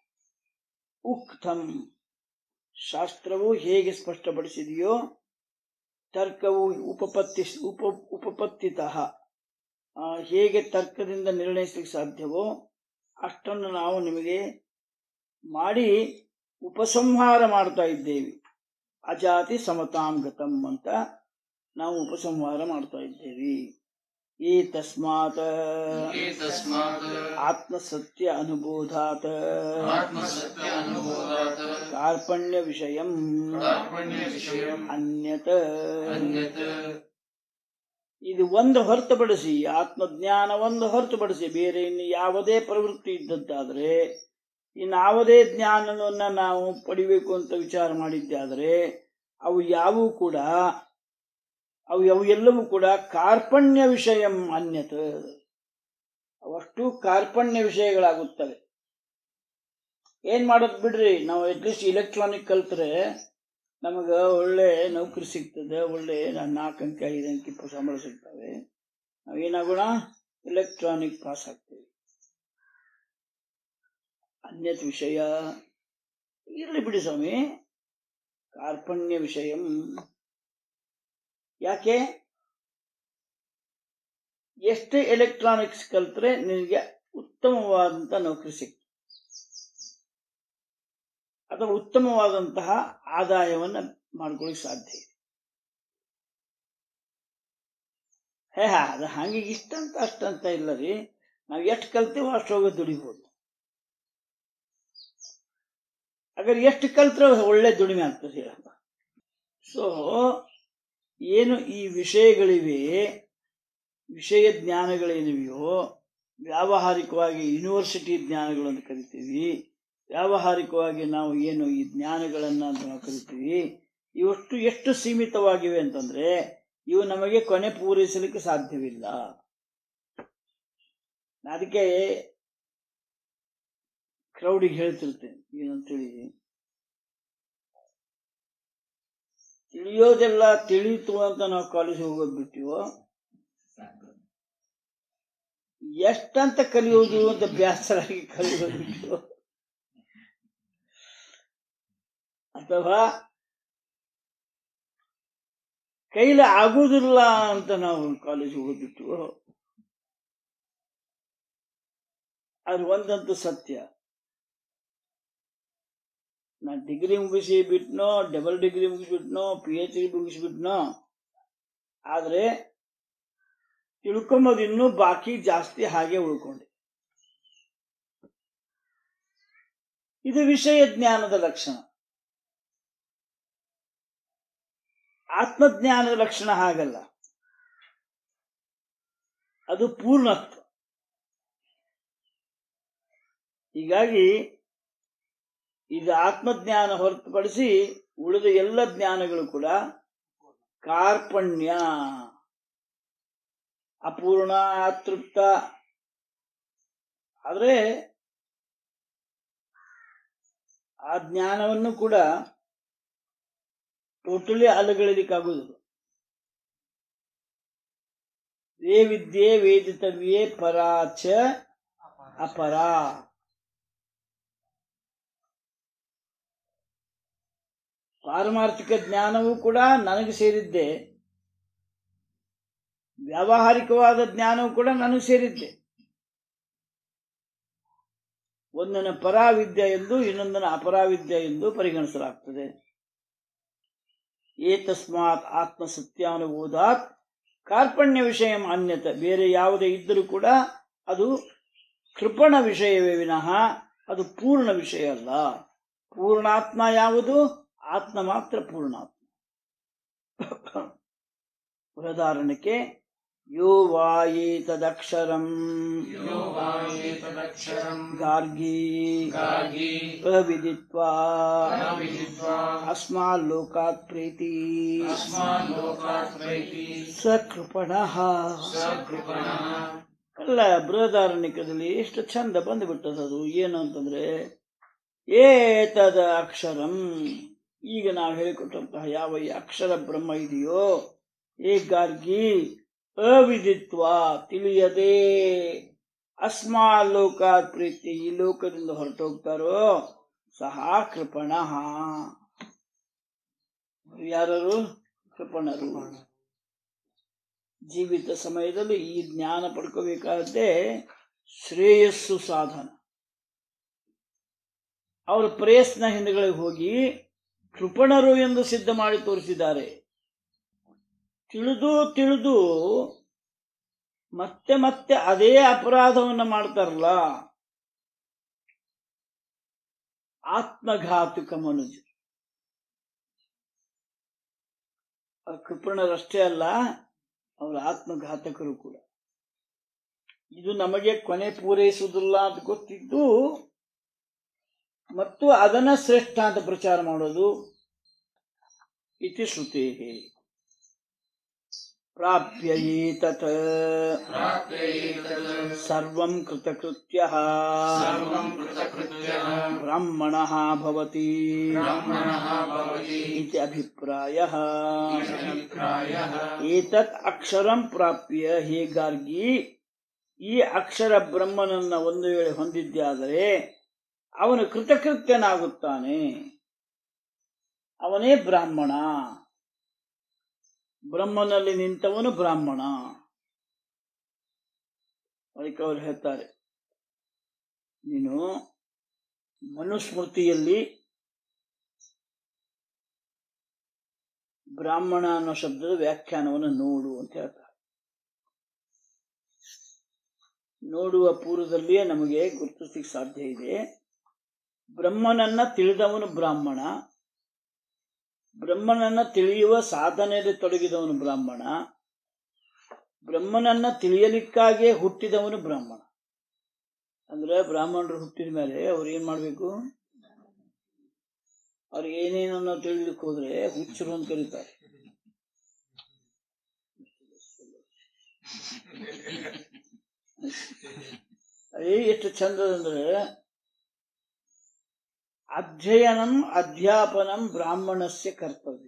[SPEAKER 1] ಉಕ್ತಂ ಶಾಸ್ತ್ರವು ಹೇಗೆ ಸ್ಪಷ್ಟಪಡಿಸಿದೆಯೋ ತರ್ಕವು ಉಪಪತ್ತಿ ಉಪ ಉಪಪತ್ತಿತಃ ಆ, ಹೇಗೆ ತರ್ಕದಿಂದ ನಿರ್ಣಯಿಸಲಿಕ್ಕೆ ಸಾಧ್ಯವೋ ಅಷ್ಟನ್ನು ನಾವು ನಿಮಗೆ ಮಾಡಿ ಉಪಸಂಹಾರ ಮಾಡ್ತಾ ಇದ್ದೇವೆ ಅಜಾತಿ ಸಮತಾಂ ಗತಂ ಅಂತ ನಾವು ಉಪಸಂಹಾರ ಮಾಡ್ತಾ ಇದ್ದೇವೆ ಏತಸ್ಮಾತ್
[SPEAKER 2] एतस्मात्
[SPEAKER 1] ಆತ್ಮಸತ್ಯ ಅನುಬೋಧಾತ್
[SPEAKER 2] आत्मसत्य अनुभवात्
[SPEAKER 1] ಕಾರ್ಪಣ್ಯ ವಿಷಯಂ
[SPEAKER 2] कार्पण्यविषयम्
[SPEAKER 1] ಅನ್ಯತ್
[SPEAKER 2] अन्यत्
[SPEAKER 1] ಇದು ಒಂದು ಹೊರತುಪಡಿಸಿ ಆತ್ಮಜ್ಞಾನವನ್ನು ಹೊರತುಪಡಿಸಿ ಬೇರೆ ಇನ್ನು ಯಾವುದೇ ಪ್ರವೃತ್ತಿ ಇದ್ದದ್ದಾದರೆ ಇನ್ನಾವುದೇ ಜ್ಞಾನವನ್ನು ನಾವು ಪಡಿಬೇಕು ಅಂತ ವಿಚಾರ ಮಾಡಿದ್ದಾದರೆ ಅವು ಯಾವುವು ಕೂಡ ಅವು ಅವು ಎಲ್ಲವೂ ಕೂಡ ಕಾರ್ಪಣ್ಯ ವಿಷಯಂ ಅನ್ಯತ ಅವಷ್ಟು ಕಾರ್ಪಣ್ಯ ವಿಷಯಗಳಾಗುತ್ತವೆ ಏನ್ ಮಾಡೋದು ಬಿಡ್ರಿ ನಾವು ಅಟ್ಲೀಸ್ಟ್ ಇಲೆಕ್ಟ್ರಾನಿಕ್ ಕಲ್ತ್ರೆ ನಮಗ ಒಳ್ಳೆ ನೌಕರಿ ಸಿಗ್ತದೆ ಒಳ್ಳೆ ನಾಲ್ಕು ಅಂಕೆ ಐದು ಅಂಕೆ ಪ- ಸಂಬಳ ಸಿಗ್ತವೆ ನಾವೇನಾಗೋಣ ಎಲೆಕ್ಟ್ರಾನಿಕ್ ಪಾಸ್ ಆಗ್ತೇವೆ ಅನ್ಯತ್ ವಿಷಯ ಇರಲಿ ಬಿಡಿ ಸ್ವಾಮಿ ಕಾರ್ಪಣ್ಯ ವಿಷಯಂ ಯಾಕೆ ಎಷ್ಟು ಎಲೆಕ್ಟ್ರಾನಿಕ್ಸ್ ಕಲ್ತ್ರೆ ನಿನಗೆ ಉತ್ತಮವಾದಂತ ನೌಕರಿ ಸಿಗ್ತದೆ ಅಥವಾ ಉತ್ತಮವಾದಂತಹ ಆದಾಯವನ್ನ ಮಾಡ್ಕೊಳ್ಳಿಕ್ ಸಾಧ್ಯ ಇದೆ ಹೇ ಹಾ ಅದು ಹಂಗೆ ಇಷ್ಟಂತ ಅಷ್ಟಂತ ಇಲ್ಲ ರೀ ನಾವು ಎಷ್ಟು ಕಲ್ತೀವೋ ಅಷ್ಟು ಹೋಗಿ ದುಡಿಬೋದು ಹಾಗಾದ್ರೆ ಎಷ್ಟು ಕಲ್ತ್ರೆ ಒಳ್ಳೆ ದುಡಿಮೆ ಆಗ್ತದೆ ಹೇಳಪ್ಪ ಸೊ ಏನು ಈ ವಿಷಯಗಳಿವೆ ವಿಷಯ ಜ್ಞಾನಗಳೇನಿವೆಯೋ ವ್ಯಾವಹಾರಿಕವಾಗಿ ಯೂನಿವರ್ಸಿಟಿ ಜ್ಞಾನಗಳು ಅಂತ ಕರಿತೀವಿ ವ್ಯಾವಹಾರಿಕವಾಗಿ ನಾವು ಏನು ಈ ಜ್ಞಾನಗಳನ್ನ ಅಂತ ನಾವು ಕರಿತೀವಿ ಇವಷ್ಟು ಎಷ್ಟು ಸೀಮಿತವಾಗಿವೆ ಅಂತಂದ್ರೆ ಇವು ನಮಗೆ ಕೊನೆ ಪೂರೈಸಲಿಕ್ಕೆ ಸಾಧ್ಯವಿಲ್ಲ ನಾ ಅದಕ್ಕೆ ಕ್ರೌಡಿಗೆ ಹೇಳ್ತಿರ್ತೇನೆ ಏನಂತೇಳಿ ತಿಳಿಯೋದೆಲ್ಲ ತಿಳಿತು ಅಂತ ನಾವು ಕಾಲೇಜ್ ಹೋಗೋದು ಬಿಟ್ಟಿವೋ ಎಷ್ಟಂತ ಕಲಿಯೋದು ಅಂತ ಬೇಸರಾಗಿ ಕಲಿಯೋದು ಬಿಟ್ಟು ಅಥವಾ ಕೈಲಿ ಆಗುವುದಿಲ್ಲ ಅಂತ ನಾವು ಕಾಲೇಜ್ ಹೋಗೋದಿಟ್ಟು ಅದು ಒಂದಂತೂ ಸತ್ಯ ನಾ ಡಿಗ್ರಿ ಮುಗಿಸಿ ಬಿಟ್ನೋ ಡಬಲ್ ಡಿಗ್ರಿ ಮುಗಿಸ್ಬಿಟ್ನೋ ಪಿ ಎಚ್ ಡಿ ಮುಗಿಸ್ಬಿಟ್ನೋ ಆದ್ರೆ ತಿಳ್ಕೊಂಬೋದು ಇನ್ನೂ ಬಾಕಿ ಜಾಸ್ತಿ ಹಾಗೆ ಉಳ್ಕೊಂಡೆ ಇದು ವಿಷಯ ಜ್ಞಾನದ ಲಕ್ಷಣ ಆತ್ಮಜ್ಞಾನದ ಲಕ್ಷಣ ಹಾಗಲ್ಲ ಅದು ಪೂರ್ಣತ್ವ ಹೀಗಾಗಿ ಇದು ಆತ್ಮಜ್ಞಾನ ಹೊರತುಪಡಿಸಿ ಉಳಿದ ಎಲ್ಲ ಜ್ಞಾನಗಳು ಕೂಡ ಕಾರ್ಪಣ್ಯ ಅಪೂರ್ಣ ಅತೃಪ್ತ ಆದ್ರೆ ಆ ಜ್ಞಾನವನ್ನು ಕೂಡ ಟೋಟಲಿ ಅಲಗಳಿಲಿಕ್ಕಾಗುವುದಿಲ್ಲ ವೇ ವಿದ್ಯೆ ವೇದಿತವ್ಯೇ ಪರಾಚ ಅಪರ ಪಾರಮಾರ್ಥಿಕ ಜ್ಞಾನವೂ ಕೂಡ ನನಗೆ ಸೇರಿದ್ದೆ ವ್ಯಾವಹಾರಿಕವಾದ ಜ್ಞಾನವೂ ಕೂಡ ನನಗೆ ಸೇರಿದ್ದೆ ಒಂದನ್ನು ಪರಾವಿದ್ಯೆ ಎಂದು ಇನ್ನೊಂದನ್ನು ಅಪರಾವಿದ್ಯೆ ಎಂದು ಪರಿಗಣಿಸಲಾಗ್ತದೆ ಏತಸ್ಮಾತ್ ಆತ್ಮ ಸತ್ಯಾನುಬೋಧಾತ್ ಕಾರ್ಪಣ್ಯ ವಿಷಯ ಅನ್ಯತ ಬೇರೆ ಯಾವುದೇ ಇದ್ದರೂ ಕೂಡ ಅದು ಕೃಪಣ ವಿಷಯವೇ ವಿನಃ ಅದು ಪೂರ್ಣ ವಿಷಯ ಅಲ್ಲ ಪೂರ್ಣಾತ್ಮ ಯಾವುದು ಆತ್ಮ ಮಾತ್ರ ಪೂರ್ಣಾತ್ಮ ಉದಾಹರಣೆಗೆ ಯೋ ವಾಯೇತದಕ್ಷರಂ
[SPEAKER 2] यो वा एतदक्षरम्
[SPEAKER 1] ಗಾರ್ಗಿ
[SPEAKER 2] गार्गी
[SPEAKER 1] ಪ್ರವಿದಿತ್ವಾ
[SPEAKER 2] न विदित्वा
[SPEAKER 1] ಅಸ್ಮಾಲ್ಲೋಕಾತ್ ಪ್ರೀತಿ
[SPEAKER 2] अस्मान् लोकात् प्रैति
[SPEAKER 1] ಸಕೃಪಣಃ
[SPEAKER 2] सकृपणः
[SPEAKER 1] ಅಲ್ಲ ಬೃಹದಾರಣ್ಯಕದಲ್ಲಿ ಎಷ್ಟು ಚಂದ ಬಂದುಬಿಟ್ಟದದು ಏನು ಅಂತಂದ್ರೆ ಏತದ ಅಕ್ಷರಂ ಈಗ ನಾವು ಹೇಳಿಕೊಟ್ಟಂತಹ ಯಾವ ಈ ಅಕ್ಷರ ಬ್ರಹ್ಮ ಇದೆಯೋ ಏ ಗಾರ್ಗಿ ಅವಿದಿತ್ವ ತಿಳಿಯದೆ ಅಸ್ಮಾ ಲೋಕಾತ್ ಪ್ರೀತಿ ಈ ಲೋಕದಿಂದ ಹೊರಟೋಗ್ತಾರೋ ಸಹ ಕೃಪಣ ಯಾರು ಕೃಪಣರು ಜೀವಿತ ಸಮಯದಲ್ಲಿ ಈ ಜ್ಞಾನ ಪಡ್ಕೋಬೇಕಾದ್ರೆ ಶ್ರೇಯಸ್ಸು ಸಾಧನ ಅವರ ಪ್ರೇಯಸ್ನ ಹಿಂದುಗಳಿಗೆ ಹೋಗಿ ಕೃಪಣರು ಎಂದು ಸಿದ್ಧ ಮಾಡಿ ತೋರಿಸಿದ್ದಾರೆ ತಿಳಿದು ತಿಳಿದು ಮತ್ತೆ ಮತ್ತೆ ಅದೇ ಅಪರಾಧವನ್ನ ಮಾಡ್ತಾರಲ್ಲ ಆತ್ಮಘಾತುಕ ಮನುಜ ಆ ಕೃಪಣರಷ್ಟೇ ಅಲ್ಲ ಅವರ ಆತ್ಮಘಾತಕರು ಕೂಡ ಇದು ನಮಗೆ ಕೊನೆ ಪೂರೈಸುವುದಿಲ್ಲ ಅಂತ ಗೊತ್ತಿದ್ದು ಮತ್ತು ಅದನ್ನ ಶ್ರೇಷ್ಠ ಅಂತ ಪ್ರಚಾರ ಮಾಡೋದು ಇತಿ ಶ್ರುತೇ ಪ್ರಾಪ್ಯ ಏತತ್
[SPEAKER 2] ಪ್ರಾಪ್ಯೈತತ್
[SPEAKER 1] ಸರ್ವಂ ಕೃತಕೃತ್ಯ
[SPEAKER 2] ಸರ್ವಂ ಕೃತಕೃತ್ಯಃ
[SPEAKER 1] ಬ್ರಾಹ್ಮಣ ಭವತಿ
[SPEAKER 2] ಬ್ರಾಹ್ಮಣಃ ಭವತಿ
[SPEAKER 1] ಇತಿ ಅಭಿಪ್ರಾಯ
[SPEAKER 2] ಇತಿ ಅಭಿಪ್ರಾಯಃ
[SPEAKER 1] ಏತತ್ ಅಕ್ಷರಂ ಪ್ರಾಪ್ಯ ಹೀಗಾಗಿ ಈ ಅಕ್ಷರ ಬ್ರಹ್ಮನನ್ನ ಒಂದು ವೇಳೆ ಹೊಂದಿದ್ದಾದರೆ ಅವನು ಕೃತಕೃತ್ಯನಾಗುತ್ತಾನೆ ಅವನೇ ಬ್ರಾಹ್ಮಣ ಬ್ರಹ್ಮನಲ್ಲಿ ನಿಂತವನು ಬ್ರಾಹ್ಮಣ ಅದಕ್ಕೆ ಅವರು ಹೇಳ್ತಾರೆ ನೀನು ಮನುಸ್ಮೃತಿಯಲ್ಲಿ ಬ್ರಾಹ್ಮಣ ಅನ್ನೋ ಶಬ್ದದ ವ್ಯಾಖ್ಯಾನವನ್ನು ನೋಡು ಅಂತ ಹೇಳ್ತಾರೆ ನೋಡುವ ಪೂರ್ವದಲ್ಲಿಯೇ ನಮಗೆ ಗುರುತಿಸಲಿಕ್ಕೆ ಸಾಧ್ಯ ಇದೆ ಬ್ರಹ್ಮನನ್ನ ತಿಳಿದವನು ಬ್ರಾಹ್ಮಣ ಬ್ರಹ್ಮನನ್ನ ತಿಳಿಯುವ ಸಾಧನೆಯಲ್ಲಿ ತೊಡಗಿದವನು ಬ್ರಾಹ್ಮಣ ಬ್ರಹ್ಮನನ್ನ ತಿಳಿಯಲಿಕ್ಕಾಗಿಯೇ ಹುಟ್ಟಿದವನು ಬ್ರಾಹ್ಮಣ ಅಂದ್ರೆ ಬ್ರಾಹ್ಮಣರು ಹುಟ್ಟಿದ ಮೇಲೆ ಅವ್ರು ಏನ್ ಮಾಡ್ಬೇಕು ಅವ್ರು ಏನೇನನ್ನ ತಿಳಿಲಿಕ್ಕೆ ಹೋದ್ರೆ ಹುಚ್ಚರು ಅಂತ ಕರೀತಾರೆ ಅದೇ ಎಷ್ಟು ಚಂದದಂದ್ರೆ ಅಧ್ಯಯನಂ ಅಧ್ಯಾಪನಂ ಬ್ರಾಹ್ಮಣಸ್ಯ ಕರ್ತವ್ಯ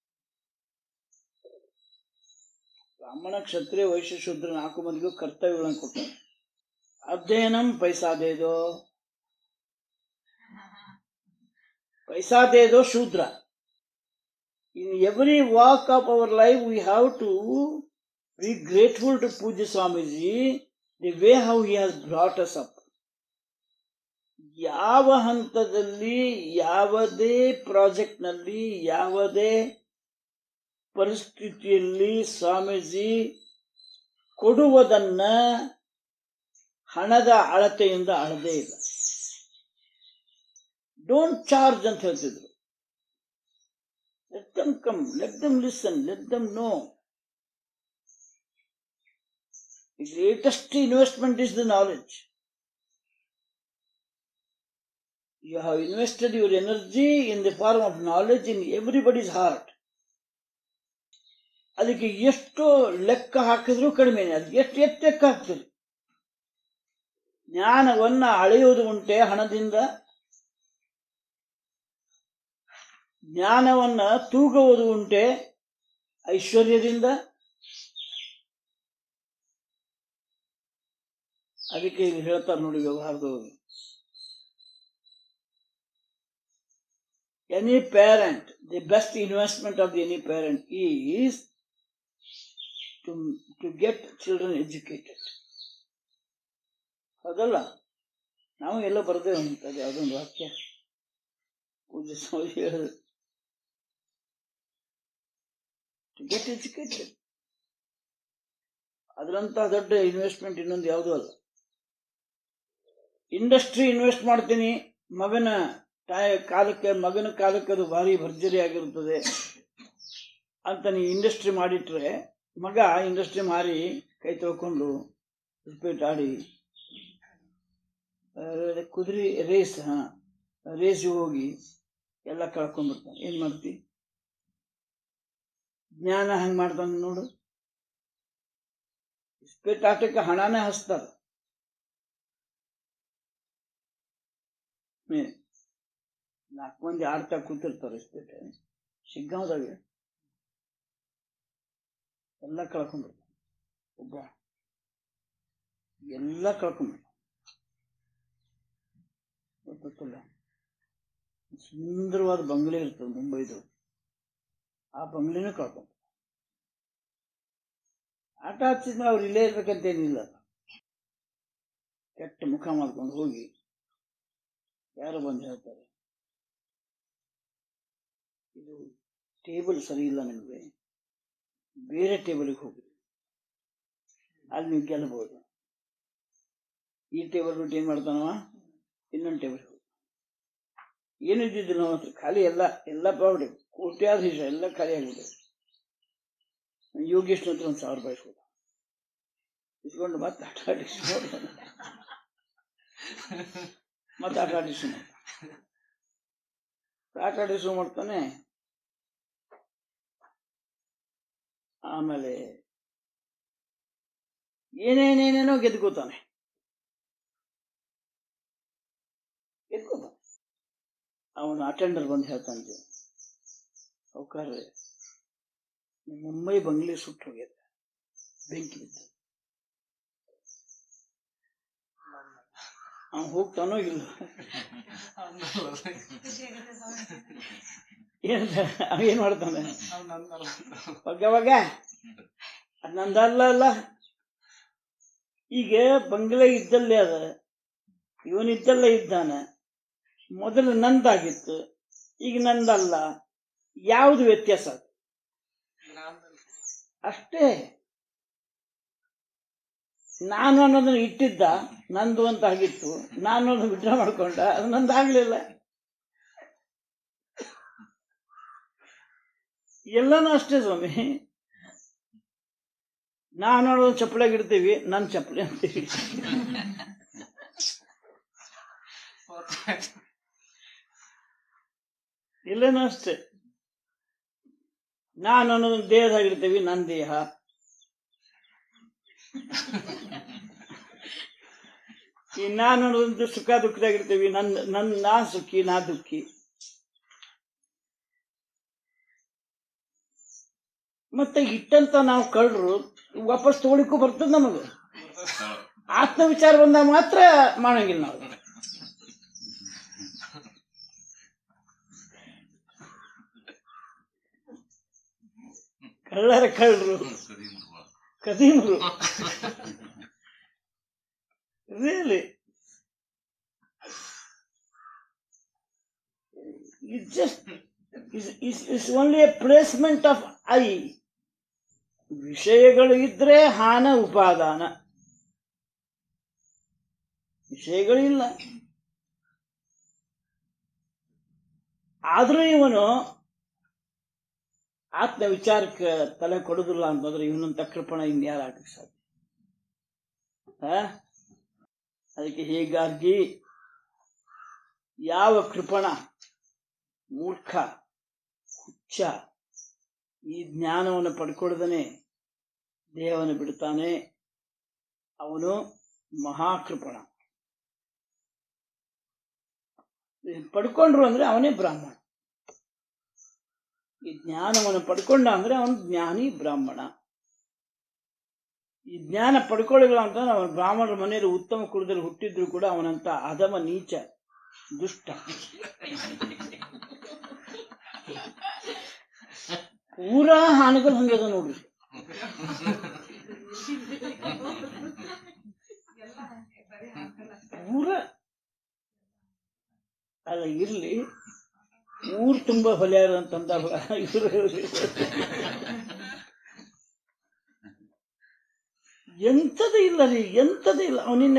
[SPEAKER 1] ಬ್ರಾಹ್ಮಣ ಕ್ಷತ್ರಿಯ ವೈಶ್ಯ ಶೂದ್ರ ನಾಲ್ಕು ಮಂದಿಗೂ ಕರ್ತವ್ಯಗಳನ್ನು ಕೊಟ್ಟಾರೆ ಅಧ್ಯಯನಂ ಪೈಸಾ ದೇದೋ ಪೈಸಾ ದೇದೋ ಶೂದ್ರ in every walk of our life we have to be grateful to ಪೂಜ್ಯ Swamiji the way how he has brought us up ಯಾವ ಹಂತದಲ್ಲಿ ಯಾವುದೇ ಪ್ರಾಜೆಕ್ಟ್ನಲ್ಲಿ ಯಾವುದೇ ಪರಿಸ್ಥಿತಿಯಲ್ಲಿ ಸ್ವಾಮೀಜಿ ಕೊಡುವುದನ್ನ ಹಣದ ಅಳತೆಯಿಂದ ಅಳದೇ ಇಲ್ಲ ಡೋಂಟ್ ಚಾರ್ಜ್ ಅಂತ ಹೇಳ್ತಿದ್ರು let them come let them listen let them know the greatest investment is the knowledge you have invested your energy in the form of knowledge in everybody's heart ಅದಕ್ಕೆ ಎಷ್ಟು ಲೆಕ್ಕ ಹಾಕಿದ್ರೂ ಕಡಿಮೆನೆ ಅದಕ್ಕೆ ಎಷ್ಟು ಎಷ್ಟು ಲೆಕ್ಕ ಹಾಕ್ತೀರಿ ಜ್ಞಾನವನ್ನ ಅಳೆಯುವುದು ಉಂಟೆ ಹಣದಿಂದ ಜ್ಞಾನವನ್ನ ತೂಗುವುದು ಉಂಟೆ ಐಶ್ವರ್ಯದಿಂದ ಅದಕ್ಕೆ ಇಲ್ಲಿ ಹೇಳ್ತಾರೆ ನೋಡಿ ವ್ಯವಹಾರದವರು any parent, the best investment of any parent is to, to get children educated. ಹೌದಲ್ಲ ನಾವು ಎಲ್ಲ ಬರದೇ ಅಂತದೆ ಅದೊಂದು ವಾಕ್ಯ ಪೂಜೆ ಸ್ವಾಮಿ ಹೇಳಿದ್ರು ಟು ಗೆಟ್ ಎಜುಕೇಟೆಡ್ ಅದರಂತ ದೊಡ್ಡ ಇನ್ವೆಸ್ಟ್ಮೆಂಟ್ ಇನ್ನೊಂದು ಯಾವುದೂ ಅಲ್ಲ ಇಂಡಸ್ಟ್ರಿ ಇನ್ವೆಸ್ಟ್ ಮಾಡ್ತೀನಿ ಮಗನ ತಾಯ ಕಾಲಕ್ಕೆ ಮಗನ ಕಾಲಕ್ಕೆ ಅದು ಭಾರಿ ಭರ್ಜರಿ ಆಗಿರುತ್ತದೆ ಅಂತ ನೀವು ಇಂಡಸ್ಟ್ರಿ ಮಾಡಿಟ್ರೆ ಮಗ ಇಂಡಸ್ಟ್ರಿ ಮಾರಿ ಕೈ ತೊಳ್ಕೊಂಡು ರಿಪೀಟ್ ಆಡಿ ಆ, ಕುದುರೆ ರೇಸ್ ಹಾ ರೇಸಿಗೆ ಹೋಗಿ ಎಲ್ಲ ಕಳ್ಕೊಂಡ್ಬಿಡ್ತಾನೆ ಏನ್ ಮಾಡ್ತಿ ಜ್ಞಾನ ಹಂಗ್ ಮಾಡ್ತಾನೆ ನೋಡು ಇಸ್ಪೇಟ್ ಆಟಕ್ಕೆ ಹಣನೇ ಹಚ್ತಾರ ಹ್ಮ್. ನಾಲ್ಕು ಮಂದಿ ಆಡ್ತಾ ಕೂತಿರ್ತಾರೆ ಇಸ್ಪೇಟೆ ಶಿಗ್ಗಾಂವದಾಗ ಎಲ್ಲ ಕಳ್ಕೊಂಡ್ಬಿಡ್ತಾನೆ ಒಬ್ಬ ಎಲ್ಲ ಕಳ್ಕೊಂಡ್ಬಿಡ್ತಾನೆ ಗೊತ್ತಿಲ್ಲ ಸುಂದರವಾದ ಬಂಗ್ಲೆ ಇರ್ತದೆ ಮುಂಬೈದು ಆ ಬಂಗ್ಲೆನೂ ಕಳ್ಕೊಂಡ ಆಟ ಹಚ್ಚಿದ್ರೆ ಅವ್ರು ಇಲ್ಲೇ ಇರ್ಬೇಕಂತೇನಿಲ್ಲ ಕೆಟ್ಟ ಮುಖ ಮಾಡ್ಕೊಂಡು ಹೋಗಿ ಯಾರು ಬಂದು ಹೇಳ್ತಾರೆ ಇದು ಟೇಬಲ್ ಸರಿ ಇಲ್ಲ ನಿಮಗೆ ಬೇರೆ ಟೇಬಲ್ಗೆ ಹೋಗಿ ಅಲ್ಲಿ ನೀವು ಗೆಲ್ಲಬಹುದು ಈ ಟೇಬಲ್ ಬಿಟ್ಟು ಏನ್ ಮಾಡ್ತಾನವ ಇನ್ನೊಂದು ಟೇಬಲ್ ಏನು ಇದ್ದಿದ್ದು ನಾವು ಹತ್ರ ಖಾಲಿ ಎಲ್ಲ ಎಲ್ಲ ಪಾವಡಿ ಕೋಟ್ಯಾಧೀಶ ಎಲ್ಲ ಖಾಲಿ ಆಗಿದೆ ಯೋಗೇಶ್ನ ಹತ್ರ ಒಂದು ಸಾವಿರ ರೂಪಾಯಿ ಇಸ್ಕೊತ ಇಸ್ಕೊಂಡು ಮತ್ತೆ ಆಟ ಆಡಿಸ್ಕೊಂಡು ಮತ್ತೆ ಆಟ ಆಡಿಸು ಆಟ ಆಡಿಸು ಮಾಡ್ತಾನೆ ಆಮೇಲೆ ಏನೇನೇನೇನೋ ಗೆದ್ಕೋತಾನೆ ಗೆದ್ಕೋತಾನೆ ಅವನು ಅಟೆಂಡರ್ ಬಂದು ಹೇಳ್ತಾನೆ ಅವಕಾರ್ರೆ ಮುಂಬೈ ಬಂಗ್ಲೆ ಸುಟ್ಟು ಹೋಗ್ಯದ ಬೆಂಕಿ ಬಿತ್ತು ಅವ್ನು ಹೋಗ್ತಾನೋ ಇಲ್ಲ ಏನ್ ಅವ ಏನ್ ಮಾಡ್ತಾನೆ ಬಗ್ಗೆ ಬಗ್ಗೆ ಅದ್ ನಂದಲ್ಲ ಅಲ್ಲ ಈಗ ಬಂಗ್ಲೆ ಇದ್ದಲ್ಲೇ ಅದ ಇವನಿದ್ದಲ್ಲೇ ಇದ್ದಾನೆ ಮೊದಲು ನಂದಾಗಿತ್ತು ಈಗ ನಂದಲ್ಲ ಯಾವುದು ವ್ಯತ್ಯಾಸ ಅದು? ಅಷ್ಟೇ ನಾನು ಅನ್ನೋದನ್ನ ಇಟ್ಟಿದ್ದ ನಂದು ಅಂತ ಆಗಿತ್ತು ನಾನು ಅದನ್ನ ವಿಡ್ರಾ ಮಾಡ್ಕೊಂಡ ಅದು ನಂದಾಗ್ಲಿಲ್ಲ ಎಲ್ಲನೂ ಅಷ್ಟೇ ಸ್ವಾಮಿ ನಾನು ಅನ್ನೋದು ಚಪ್ಪಲಿಯಾಗಿ ಇಡ್ತೀವಿ ನನ್ನ ಚಪ್ಪಲಿ ಅಂತೀವಿ ಎಲ್ಲನೂ ಅಷ್ಟೇ ನಾನು ಅನ್ನೋದು ದೇಹದಾಗಿರ್ತೀವಿ ನನ್ನ ದೇಹ ಈ ನಾನು ಅನ್ನೋದು ಸುಖ ದುಃಖದಾಗಿರ್ತೀವಿ ನನ್ನ ನನ್ನ ನಾ ಸುಖಿ ನಾ ದುಃಖಿ ಮತ್ತೆ ಇಟ್ಟಂತ ನಾವು ಕಳ್ರು ವಾಪಸ್ ತಗೊಳಿಕ್ಕೂ ಬರ್ತದ ನಮಗೆ ಆತ್ಮ ವಿಚಾರ ಬಂದಾಗ ಮಾತ್ರ ಮಾಡಂಗಿಲ್ಲ ನಾವು ಕಳ್ಳರ ಕಳ್ಳರು ಕದೀಮರು really it just is only a placement of ಐ ವಿಷಯಗಳು ಇದ್ರೆ ಹಾನ ಉಪಾದಾನ ವಿಷಯಗಳಿಲ್ಲ ಆದ್ರೂ ಇವನು ಆತ್ಮ ವಿಚಾರಕ್ಕೆ ತಲೆ ಕೊಡುದಿಲ್ಲ ಅಂತಂದ್ರೆ ಇವನಂತ ಕೃಪಣ ಇನ್ಯಾರು ಆಗಕ್ಕೆ ಸಾಧ್ಯ ಆ? ಅದಕ್ಕೆ ಹೀಗಾಗಿ ಯಾವ ಕೃಪಣ ಮೂರ್ಖ ಹುಚ್ಚ ಈ ಜ್ಞಾನವನ್ನು ಪಡ್ಕೊಳ್ದನೆ ದೇಹವನ್ನು ಬಿಡ್ತಾನೆ ಅವನು ಮಹಾಕೃಪಣ ಪಡ್ಕೊಂಡ್ರು ಅಂದ್ರೆ ಅವನೇ ಬ್ರಾಹ್ಮಣ ಈ ಜ್ಞಾನವನ್ನು ಪಡ್ಕೊಂಡ ಅಂದ್ರೆ ಅವನು ಜ್ಞಾನಿ ಬ್ರಾಹ್ಮಣ ಈ ಜ್ಞಾನ ಪಡ್ಕೊಳ್ಳಿಲ್ಲ ಅಂತಂದ್ರೆ ಅವನ ಬ್ರಾಹ್ಮಣರ ಮನೆಯಲ್ಲಿ ಉತ್ತಮ ಕುಲದಲ್ಲಿ ಹುಟ್ಟಿದ್ರು ಕೂಡ ಅವನಂತ ಅಧಮ ನೀಚ ದುಷ್ಟ ಪೂರಾ ಹಾನಗಲ್ ಹಂಗದ ನೋಡ್ರಿ ಪೂರ ಅಲ್ಲ ಇರ್ಲಿ ಊರ್ ತುಂಬಾ ಹೊಲೆಯಾರ ಅಂತಂದಲ್ಲ ಇವರು ಎಂಥದ್ದು ಇಲ್ಲ ರೀ ಎಂಥದ್ದು ಇಲ್ಲ ಅವನಿನ್ನ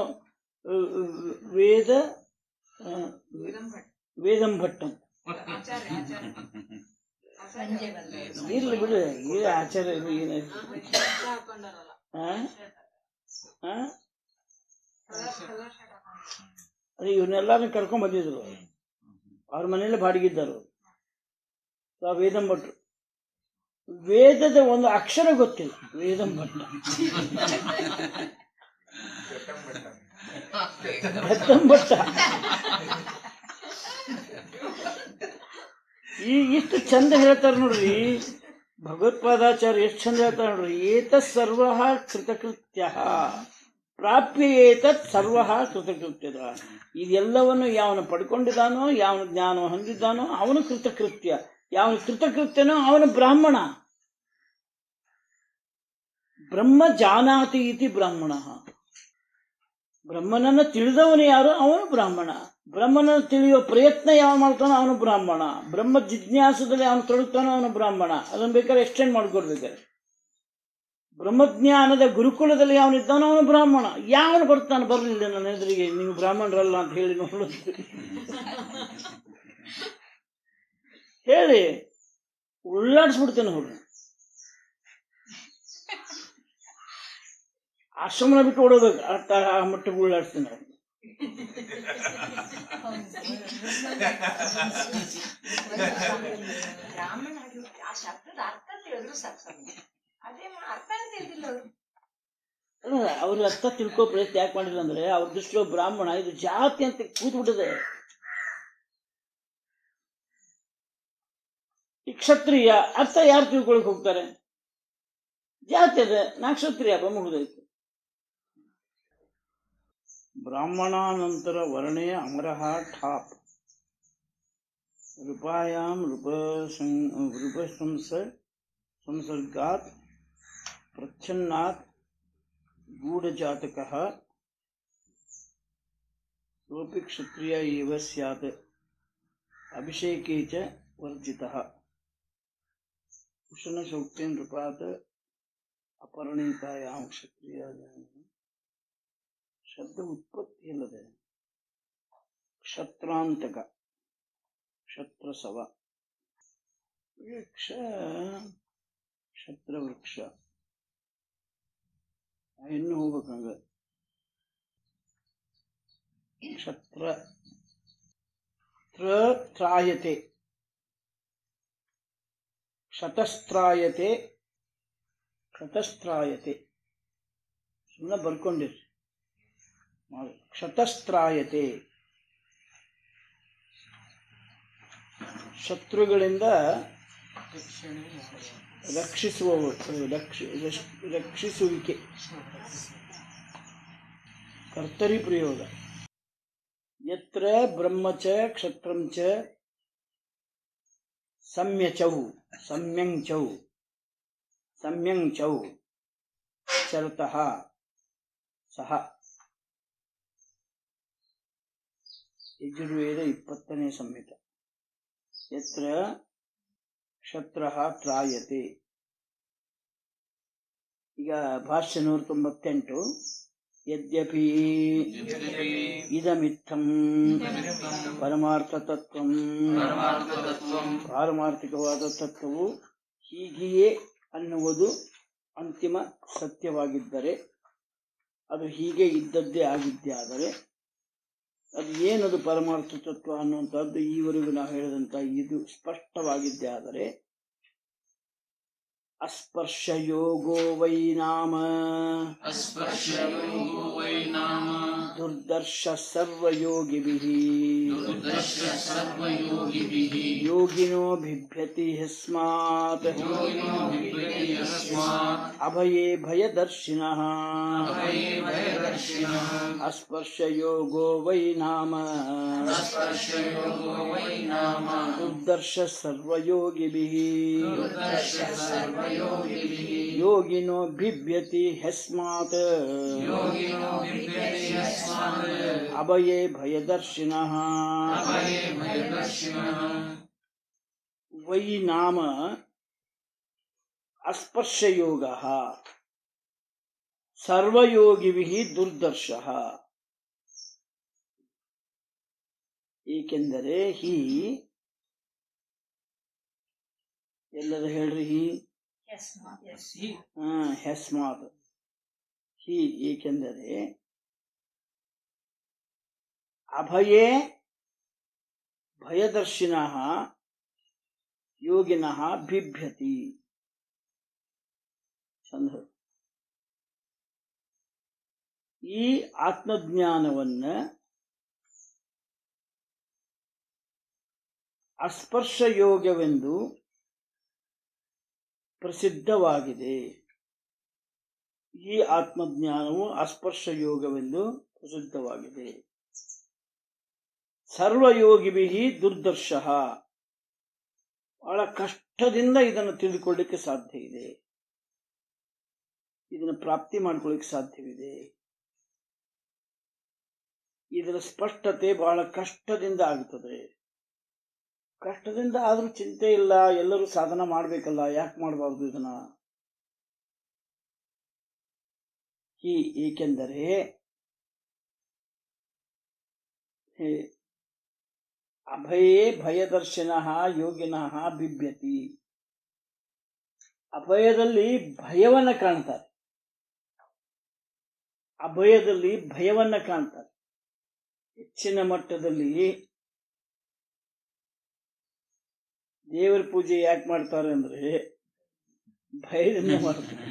[SPEAKER 1] ವೇದ ಆ, ವೇದಂ ಭಟ್ಟಂ
[SPEAKER 4] ಸಂಜೆ ಬಂದ
[SPEAKER 1] ಇರ್ಲಿ ಬಿಡು ಈ ಆಚಾರ ಇದು ಏನು ಆ? ಆ? ಅದೇ ಇವನ್ನೆಲ್ಲಾರು ಕರ್ಕೊಂಡ್ ಬಂದಿದ್ರು ಅವ್ರ ಮನೇಲಿ ಬಾಡಿಗಿದ್ದರು ಆ ವೇದಂ ಭಟ್ರು ವೇದದ ಒಂದು ಅಕ್ಷರ ಗೊತ್ತಿಲ್ಲ ವೇದಂ ಭಟ್ಟ ಭಟ್ಟಂ ಭಟ್ಟ ಈ ಇಷ್ಟು ಚಂದ ಹೇಳ್ತಾರ ನೋಡ್ರಿ ಭಗವತ್ಪಾದಾಚಾರ್ಯ ಎಷ್ಟು ಚಂದ ಹೇಳ್ತಾರ ನೋಡ್ರಿ ಏತ ಸರ್ವ ಕೃತಕೃತ್ಯ ಪ್ರಾಪ್ಯ ಏತತ್ ಸರ್ವ ಕೃತಕೃತ್ಯದ ಇದೆಲ್ಲವನ್ನು ಯಾವನು ಪಡ್ಕೊಂಡಿದ್ದಾನೋ ಯಾವನು ಜ್ಞಾನ ಹೊಂದಿದ್ದಾನೋ ಅವನು ಕೃತಕೃತ್ಯ ಯಾವನು ಕೃತಕೃತ್ಯನೋ ಅವನು ಬ್ರಾಹ್ಮಣ ಬ್ರಹ್ಮ ಜಾನಾತಿ ಇತಿ ಬ್ರಾಹ್ಮಣ ಬ್ರಹ್ಮನನ್ನ ತಿಳಿದವನು ಯಾರು ಅವನು ಬ್ರಾಹ್ಮಣ ಬ್ರಹ್ಮನನ್ನು ತಿಳಿಯುವ ಪ್ರಯತ್ನ ಯಾವ ಮಾಡ್ತಾನೋ ಅವನು ಬ್ರಾಹ್ಮಣ ಬ್ರಹ್ಮ ಜಿಜ್ಞಾಸದಲ್ಲಿ ಅವನು ತೊಡಗ್ತಾನೋ ಅವನು ಬ್ರಾಹ್ಮಣ ಅದನ್ನ ಬೇಕಾದ್ರೆ ಎಕ್ಸ್ಟೆಂಡ್ ಮಾಡ್ಕೊಡ್ಬೇಕಾರೆ ಬ್ರಹ್ಮಜ್ಞಾನದ ಗುರುಕುಲದಲ್ಲಿ ಅವನಿದ್ದಾನೋ ಅವನು ಬ್ರಾಹ್ಮಣ ಯಾವನು ಬರ್ತಾನೆ ಬರಲಿಲ್ಲ ನನ್ನ ಎದುರಿಗೆ ನೀವು ಬ್ರಾಹ್ಮಣರಲ್ಲ ಅಂತ ಹೇಳಿ ನೋಡು ಹೇಳಿ ಉಳ್ಳಾಡಿಸ್ಬಿಡ್ತೇನೆ ಹೋಗಿ ಆಶ್ರಮನ ಬಿಟ್ಟು ಓಡೋಬೇಕು ಅರ್ಥ ಆ ಮಟ್ಟಿಗೆ ಉಳ್ಳಾಡಿಸ್ತೀನಿ ಅವ್ರು
[SPEAKER 4] ಬ್ರಾಹ್ಮಣ ಆಗಿರೋ- ಆ ಶಬ್ದದ ಅರ್ಥ ತಿಳಿದ್ರು ಸಾಕು ಸ್ವಾಮಿ ಅದೇ ಮಾ- ಅರ್ಥನೇ ತಿಳಿದಿಲ್ಲ ಅವರು
[SPEAKER 1] ಅಲ್ಲ ಅವ್ರ ಅರ್ಥ ತಿಳ್ಕೋ ಪ್ರಯತ್ನ ಯಾಕೆ ಮಾಡಿಲ್ಲ ಅಂದ್ರೆ ಅವ್ರ ದೃಷ್ಟಿಯೋ ಬ್ರಾಹ್ಮಣ ಇದು ಜಾತಿ ಅಂತ ಕೂತ್ಬಿಟ್ಟಿದೆ ಈ ಕ್ಷತ್ರಿಯ ಅರ್ಥ ಯಾರು ತಿಳ್ಕೊಳಕ್ ಹೋಗ್ತಾರೆ ಜಾತಿ ಅದ ನಾ ಕ್ಷತ್ರಿಯ ಮುಗಿದೈತೆ ಬ್ರಾಹ್ಮಣಾನಂತರ ವರ್ಣೇ ಅಮರಹ ಠಾಪ್ ರೂಪಾಯಾಂ ರೂಪ ರೂಪ ಸಂಸ ಸಂಸರ್ಗಾತ್ ಪ್ರಚ್ಛನ್ನಾತ್ गूढजातकः सोऽपि क्षत्रिय एव स्यात् अभिषेके च वर्जितः कुशनशौक्तेन नृपात् अपरिणीतायां क्षत्रिय ಶಬ್ದ ಉತ್ಪತ್ತಿ ಅಲ್ಲದೆ ಕ್ಷತ್ರಾಂತಕ ಕ್ಷತ್ರಸವ ವೃಕ್ಷ ಕ್ಷತ್ರವೃಕ್ಷ ಇನ್ನು ಹೋಗ್ಬೇಕಂಗ ಕ್ಷತ್ರ ತ್ರ ತ್ರಾಯತೆ ಕ್ಷತಸ್ತ್ರಾಯತೆ ಕ್ಷತಸ್ತ್ರಾಯತೆ ಸುಮ್ಮನೆ ಬರ್ಕೊಂಡಿರಿ ಮಾಡಿ. ಕ್ಷತಸ್ತ್ರಾಯತೆ ಶತ್ರುಗಳಿಂದ ರಕ್ಷಿಸುವ ರಕ್ಷ- ರಕ್ಷ- ರಕ್ಷಿಸುವಿಕೆ ಕರ್ತರಿ ಪ್ರಯೋಗ ಯತ್ರ ಬ್ರಹ್ಮ ಚ ಕ್ಷತ್ರಂ ಚ ಸಮ್ಯಚೌ ಸಮ್ಯಂಚೌ ಸಮ್ಯಂಚೌ ಚರತಃ ಸಹ ಯಜುರ್ವೇದ ಇಪ್ಪತ್ತನೇ ಸಂಹಿತ ಯತ್ರ ಕ್ಷತ್ರ ತ್ರಾಯತೆ ಈಗ ಭಾಷ್ಯ ನೂರ ತೊಂಬತ್ತೆಂಟು ಯದ್ಯಪಿ
[SPEAKER 2] ಯದ್ಯಪಿ
[SPEAKER 1] ಇದಮಿತ್ತಂ ಪರಮಾರ್ಥ ತತ್ವಂ
[SPEAKER 2] ಪರಮಾರ್ಥತತ್ವಂ
[SPEAKER 1] ಪಾರಮಾರ್ಥಿಕವಾದ ತತ್ವವು ಹೀಗೆಯೇ ಅನ್ನುವುದು ಅಂತಿಮ ಸತ್ಯವಾಗಿದ್ದರೆ ಅದು ಹೀಗೆ ಇದ್ದದ್ದೇ ಆಗಿದ್ದೇ ಆದರೆ ಅದು ಏನದು ಪರಮಾರ್ಥ ತತ್ವ ಅನ್ನುವಂಥದ್ದು ಈವರೆಗೂ ನಾವು ಹೇಳಿದಂತ ಇದು ಸ್ಪಷ್ಟವಾಗಿದ್ದೇ ಆದರೆ ಅಸ್ಪರ್ಶಯೋಗೋ ವೈ ನಾಮ
[SPEAKER 2] अस्पर्शयोगो वै नाम
[SPEAKER 1] ದುರ್ದರ್ಶ ಸರ್ವಯೋಗಿಭಿಃ
[SPEAKER 2] दुर्दश सर्वयोगिभिः
[SPEAKER 1] ಯೋಗಿನೋ ಬಿಭ್ಯತಿ ಯಸ್ಮಾತ್
[SPEAKER 2] योगिनो बिभ्यति यस्मात्
[SPEAKER 1] ಅಭಯೇ ಭಯದರ್ಶಿನಃ
[SPEAKER 2] अभये भयदर्शिनः
[SPEAKER 1] ಅಸ್ಪರ್ಶಯೋಗೋ ವೈ ನಾಮ
[SPEAKER 2] अस्पर्शयोगो वै नाम
[SPEAKER 1] ದುರ್ದರ್ಶ ಸರ್ವಯೋಗಿಭಿಃ
[SPEAKER 2] दुर्दश सर्वयोगिभिः
[SPEAKER 1] ಯೋಗಿನೋ ಬಿಭ್ಯತಿ ಯಸ್ಮಾತ್
[SPEAKER 2] योगिनो बिभ्यति यस्मात्
[SPEAKER 1] ಅಭಯೇ ಭಯದರ್ಶಿನಃ
[SPEAKER 2] अभये भयदर्शिनः
[SPEAKER 1] ವೈ ನಾಮ ಅಸ್ಪರ್ಶಯೋಗ ಸರ್ವಯೋಗಿಭಿಃ ದುರ್ದರ್ಶಃ ಏಕೆಂದರೆ ಹಿ ಎಲ್ಲದ ಹೇಳ್ರಿ ಹಿ ಹಾ ಹೆಸ್ಮಾತ್ ಹಿ ಏಕೆಂದರೆ ಅಭಯೇ ಭಯದರ್ಶಿನಃ ಯೋಗಿನಃ ಬಿಭ್ಯತಿ ಚಂದ ಈ ಆತ್ಮಜ್ಞಾನವನ್ನ ಅಸ್ಪರ್ಶ ಯೋಗವೆಂದು ಪ್ರಸಿದ್ಧವಾಗಿದೆ ಈ ಆತ್ಮಜ್ಞಾನವು ಅಸ್ಪರ್ಶ ಯೋಗವೆಂದು ಪ್ರಸಿದ್ಧವಾಗಿದೆ ಸರ್ವಯೋಗಿಭಿ ದುರ್ದರ್ಶ ಬಹಳ ಕಷ್ಟದಿಂದ ಇದನ್ನು ತಿಳಿದುಕೊಳ್ಳಿಕ್ಕೆ ಸಾಧ್ಯ ಇದೆ ಇದನ್ನು ಪ್ರಾಪ್ತಿ ಮಾಡ್ಕೊಳ್ಳಿಕ್ಕೆ ಸಾಧ್ಯವಿದೆ ಇದರ ಸ್ಪಷ್ಟತೆ ಬಹಳ ಕಷ್ಟದಿಂದ ಆಗುತ್ತದೆ ಕಷ್ಟದಿಂದ ಆದ್ರೂ ಚಿಂತೆ ಇಲ್ಲ ಎಲ್ಲರೂ ಸಾಧನ ಮಾಡ್ಬೇಕಲ್ಲ ಯಾಕೆ ಮಾಡಬಾರ್ದು ಇದನ್ನ ಈ ಏಕೆಂದರೆ ಹೇ, ಅಭಯೇ ಭಯದರ್ಶನ ಯೋಗಿನಃ ಬಿಭ್ಯತಿ ಅಭಯದಲ್ಲಿ ಭಯವನ್ನ ಕಾಣ್ತಾರೆ ಅಭಯದಲ್ಲಿ ಭಯವನ್ನ ಕಾಣ್ತಾರೆ ಹೆಚ್ಚಿನ ಮಟ್ಟದಲ್ಲಿ ದೇವರ ಪೂಜೆ ಯಾಕೆ ಮಾಡ್ತಾರೆ ಅಂದ್ರೆ ಭಯದಿಂದ ಮಾಡ್ತಾರೆ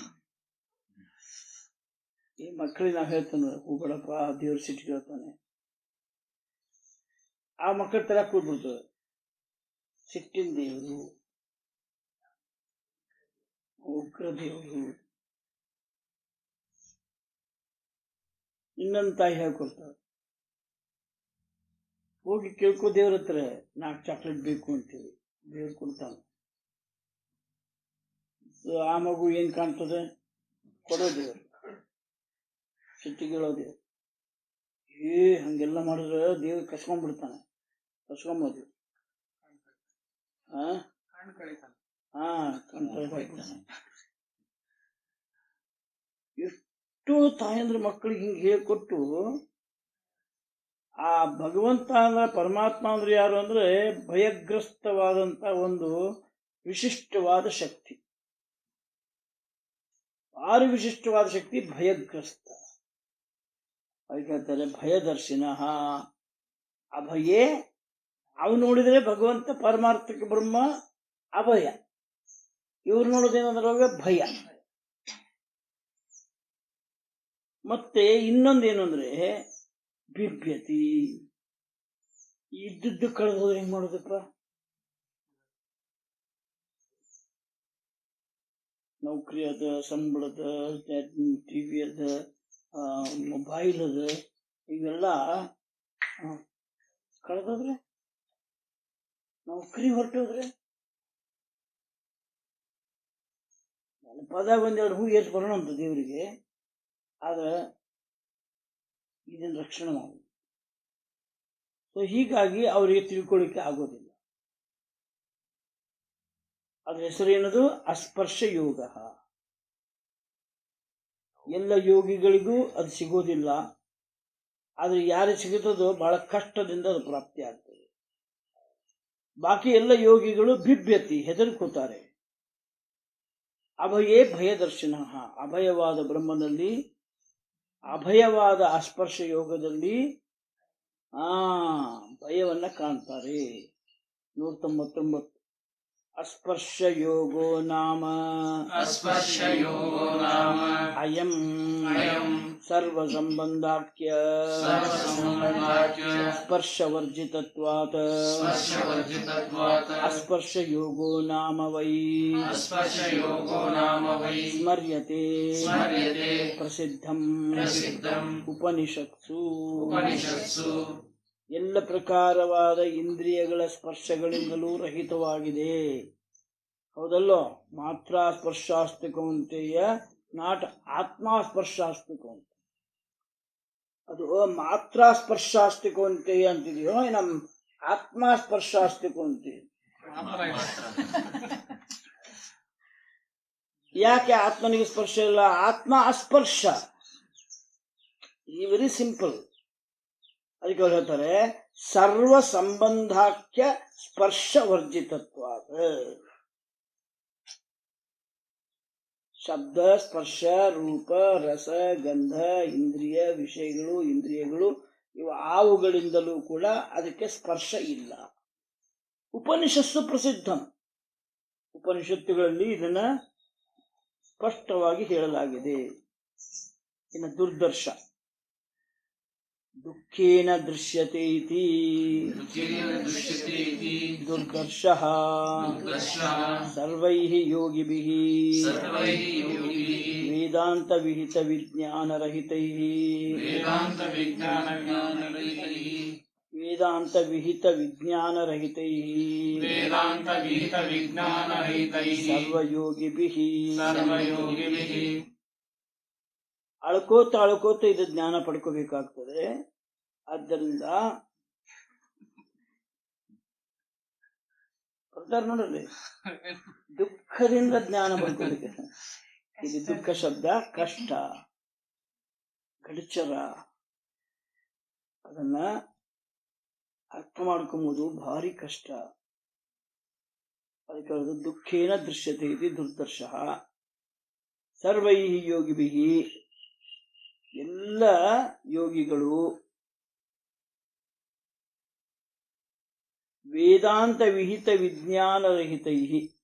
[SPEAKER 1] ಈ ಮಕ್ಕಳಿಗೆ ನಾವು ಹೇಳ್ತಾನೆ ಹೋಗ್ಬೇಡಪ್ಪ ದೇವ್ರ ಸಿಟ್ಟಿಗೆ ಹೇಳ್ತಾನೆ ಆ ಮಕ್ಕಳ ತರ ಕೂತ್ಬಿಡ್ತದೆ ಸಿಟ್ಟಿನ ದೇವರು ಉಗ್ರ ದೇವರು ಇನ್ನೊಂದು ತಾಯಿ ಹೇಳ್ಕೊಡ್ತಾರೆ ಹೋಗಿ ಕೇಳ್ಕೊ ದೇವ್ರ ಹತ್ರ ನಾಲ್ಕು ಚಾಕ್ಲೇಟ್ ಬೇಕು ಅಂತೇಳಿ ದೇವ್ರು ಕೊಡ್ತಾನೆ So, ಆ ಮಗು ಏನ್ ಕಾಣ್ತದೆ ಕೊಡೋ ದೇವ್ರು ಸಿಟ್ಟಿಗೇಳೋ ದೇವ್ರು ಏ ಹಂಗೆಲ್ಲ ಮಾಡಿದ್ರೆ ದೇವ್ರು ಕಸ್ಕೊಂಡ್ಬಿಡ್ತಾನೆ ಕಸ್ಕೊಂಬೋದು ಹಾ
[SPEAKER 3] ಕಣ್ಣು ಕಳಿತಾನೆ
[SPEAKER 1] ಹಾ ಕಣ್ಕೊಳ್ತಾನೆ ಎಷ್ಟು ತಾಯಂದ್ರ ಮಕ್ಕಳಿಗೆ ಹಿಂಗೆ ಹೇಳ್ಕೊಟ್ಟು ಆ ಭಗವಂತ ಅಂದ್ರೆ ಪರಮಾತ್ಮ ಅಂದ್ರೆ ಯಾರು ಅಂದ್ರೆ ಭಯಗ್ರಸ್ತವಾದಂತ ಒಂದು ವಿಶಿಷ್ಟವಾದ ಶಕ್ತಿ ಭಾರಿ ವಿಶಿಷ್ಟವಾದ ಶಕ್ತಿ ಭಯಗ್ರಸ್ತ ಅದಕ್ಕೆ ಹೇಳ್ತಾರೆ ಭಯದರ್ಶಿನ ಅಭಯೇ ಅವು ನೋಡಿದ್ರೆ ಭಗವಂತ ಪರಮಾರ್ಥಕ ಬ್ರಹ್ಮ ಅಭಯ ಇವ್ರು ನೋಡೋದೇನಂದ್ರೆ ಭಯ ಮತ್ತೆ ಇನ್ನೊಂದೇನು ಅಂದ್ರೆ ಬಿಭ್ಯತಿ ಇದ್ದದ್ದು ಕಳೆದೋದ್ರೆ ಹೆಂಗ್ ಮಾಡೋದಪ್ಪ ನೌಕರಿ ಅದ ಸಂಬಳದ ಟಿವಿ ಅದ ಮೊಬೈಲ್ ಅದ ಇವೆಲ್ಲ ಆ, ಕಳೆದೋದ್ರೆ ನೌಕರಿ ಹೊರಟೋದ್ರೆ ನನ್ನ ಪದ ಒಂದೆರಡು ಹೂ ಏಸ್ ಬರೋಣ ಅಂತ ದೇವರಿಗೆ ಆದ್ರೆ ಇದನ್ನ ರಕ್ಷಣೆ ಮಾಡಿ ಸೊ ಹೀಗಾಗಿ ಅವರಿಗೆ ತಿಳ್ಕೊಳ್ಳಿಕ್ಕೆ ಆಗೋದಿಲ್ಲ ಅದ್ರ ಹೆಸರೇನದು ಅಸ್ಪರ್ಶ ಯೋಗ ಎಲ್ಲ ಯೋಗಿಗಳಿಗೂ ಅದು ಸಿಗೋದಿಲ್ಲ ಆದ್ರೆ ಯಾರಿಗೆ ಸಿಗುತ್ತದೋ ಬಹಳ ಕಷ್ಟದಿಂದ ಅದು ಪ್ರಾಪ್ತಿ ಆಗ್ತದೆ ಬಾಕಿ ಎಲ್ಲ ಯೋಗಿಗಳು ಬಿಭ್ಯತಿ ಹೆದರ್ಕೋತಾರೆ ಅಭಯೇ ಭಯದರ್ಶನ ಅಭಯವಾದ ಬ್ರಹ್ಮನಲ್ಲಿ ಅಭಯವಾದ ಅಸ್ಪರ್ಶ ಯೋಗದಲ್ಲಿ ಆ ಭಯವನ್ನ ಕಾಣ್ತಾರೆ ನೂರ ತೊಂಬತ್ತೊಂಬತ್ತು ಅಸ್ಪರ್ಶ ಯೋಗೋ ನಾಮ
[SPEAKER 2] अस्पर्शयोगो नाम
[SPEAKER 1] ಅಯಂ
[SPEAKER 2] अयम्
[SPEAKER 1] ಸರ್ವ ಸಂಬಂಧಾಖ್ಯ
[SPEAKER 2] सर्वसम्बन्धाख्य
[SPEAKER 1] ಸ್ಪರ್ಶವರ್ಜಿತತ್ವಾತ್
[SPEAKER 2] स्पर्शवर्जितत्वात्
[SPEAKER 1] ಅಸ್ಪರ್ಶ ಯೋಗೋ ನಾಮ ವೈ
[SPEAKER 2] अस्पर्शयोगो नाम वै
[SPEAKER 1] ಸ್ಮರ್ಯತೆ
[SPEAKER 2] स्मर्यते
[SPEAKER 1] ಪ್ರಸಿದ್ಧಂ
[SPEAKER 2] प्रसिद्धम्
[SPEAKER 1] ಉಪನಿಷತ್ಸು
[SPEAKER 2] उपनिषत्सु
[SPEAKER 1] ಎಲ್ಲ ಪ್ರಕಾರವಾದ ಇಂದ್ರಿಯಗಳ ಸ್ಪರ್ಶಗಳಿಂದಲೂ ರಹಿತವಾಗಿದೆ ಹೌದಲ್ಲೋ ಮಾತ್ರ ಸ್ಪರ್ಶಾಸ್ತಿಕವಂತೆಯ ನಾಟ್ ಆತ್ಮ ಸ್ಪರ್ಶಾಸ್ತಿಕವಂತೆ ಅದು ಮಾತ್ರ ಸ್ಪರ್ಶಾಸ್ತಿಕವಂತೆಯ ಅಂತಿದೆಯೋ ನಮ್ ಆತ್ಮ ಸ್ಪರ್ಶಾಸ್ತಿಕವಂತೆ ಯಾಕೆ ಆತ್ಮನಿಗೆ ಸ್ಪರ್ಶ ಇಲ್ಲ ಆತ್ಮ ಅಸ್ಪರ್ಶ ಈ ವೆರಿ ಸಿಂಪಲ್ ಅದಕ್ಕೆ ಅವ್ರು ಹೇಳ್ತಾರೆ ಸರ್ವ ಸಂಬಂಧಾಖ್ಯ ಸ್ಪರ್ಶ ವರ್ಜಿತತ್ವಾದ ಶಬ್ದ ಸ್ಪರ್ಶ ರೂಪ ರಸ ಗಂಧ ಇಂದ್ರಿಯ ವಿಷಯಗಳು ಇಂದ್ರಿಯಗಳು ಇವು ಆವುಗಳಿಂದಲೂ ಕೂಡ ಅದಕ್ಕೆ ಸ್ಪರ್ಶ ಇಲ್ಲ ಉಪನಿಷತ್ತು ಪ್ರಸಿದ್ಧ ಉಪನಿಷತ್ತುಗಳಲ್ಲಿ ಇದನ್ನ ಸ್ಪಷ್ಟವಾಗಿ ಹೇಳಲಾಗಿದೆ ಇನ್ನು ದುರ್ದರ್ಶ ದುಃಖೇನ ದೃಶ್ಯತೆ ಇತಿ
[SPEAKER 2] दुःखेन दृश्यते इति
[SPEAKER 1] ದುರ್ದರ್ಶ
[SPEAKER 2] दुर्दर्शः
[SPEAKER 1] ಸರ್ವೈಃ ಯೋಗಿಭಿಃ
[SPEAKER 2] सर्वैः योगिभिः
[SPEAKER 1] ವೇದಾಂತ ವಿಹಿತ ವಿಜ್ಞಾನರಹಿತೈಃ
[SPEAKER 2] वेदान्तविज्ञानज्ञानरहितैः
[SPEAKER 1] ವೇದಾಂತ ವಿಹಿತ ವಿಜ್ಞಾನರಹಿತೈಃ
[SPEAKER 2] वेदान्तविहितविज्ञानरहितैः
[SPEAKER 1] ಸರ್ವಯೋಗಿಭಿಃ
[SPEAKER 2] सर्वयोगिभिः
[SPEAKER 1] ಅಳ್ಕೋತ ಅಳ್ಕೋತ ಇದು ಜ್ಞಾನ ಪಡ್ಕೋಬೇಕಾಗ್ತದೆ ಆದ್ದರಿಂದ ಬರ್ತಾರೆ ನೋಡ್ರಿ ದುಃಖದಿಂದ ಜ್ಞಾನ ಪಡ್ಕೋಬೇಕು ಇದು ದುಃಖ ಶಬ್ದ ಕಷ್ಟ ಕಡಚರ ಅದನ್ನ ಅರ್ಥ ಮಾಡ್ಕೊಂಬುದು ಭಾರಿ ಕಷ್ಟ ಅದಕ್ಕೆ ಹೇಳೋದು ದುಃಖೇನ ದೃಶ್ಯತೆ ಇದು ದುರ್ದರ್ಶ ಸರ್ವೈ ಯೋಗಿಭಿ ಎಲ್ಲ ಯೋಗಿಗಳು ವೇದಾಂತ ವಿಹಿತ ವಿಜ್ಞಾನ ರಹಿತೈ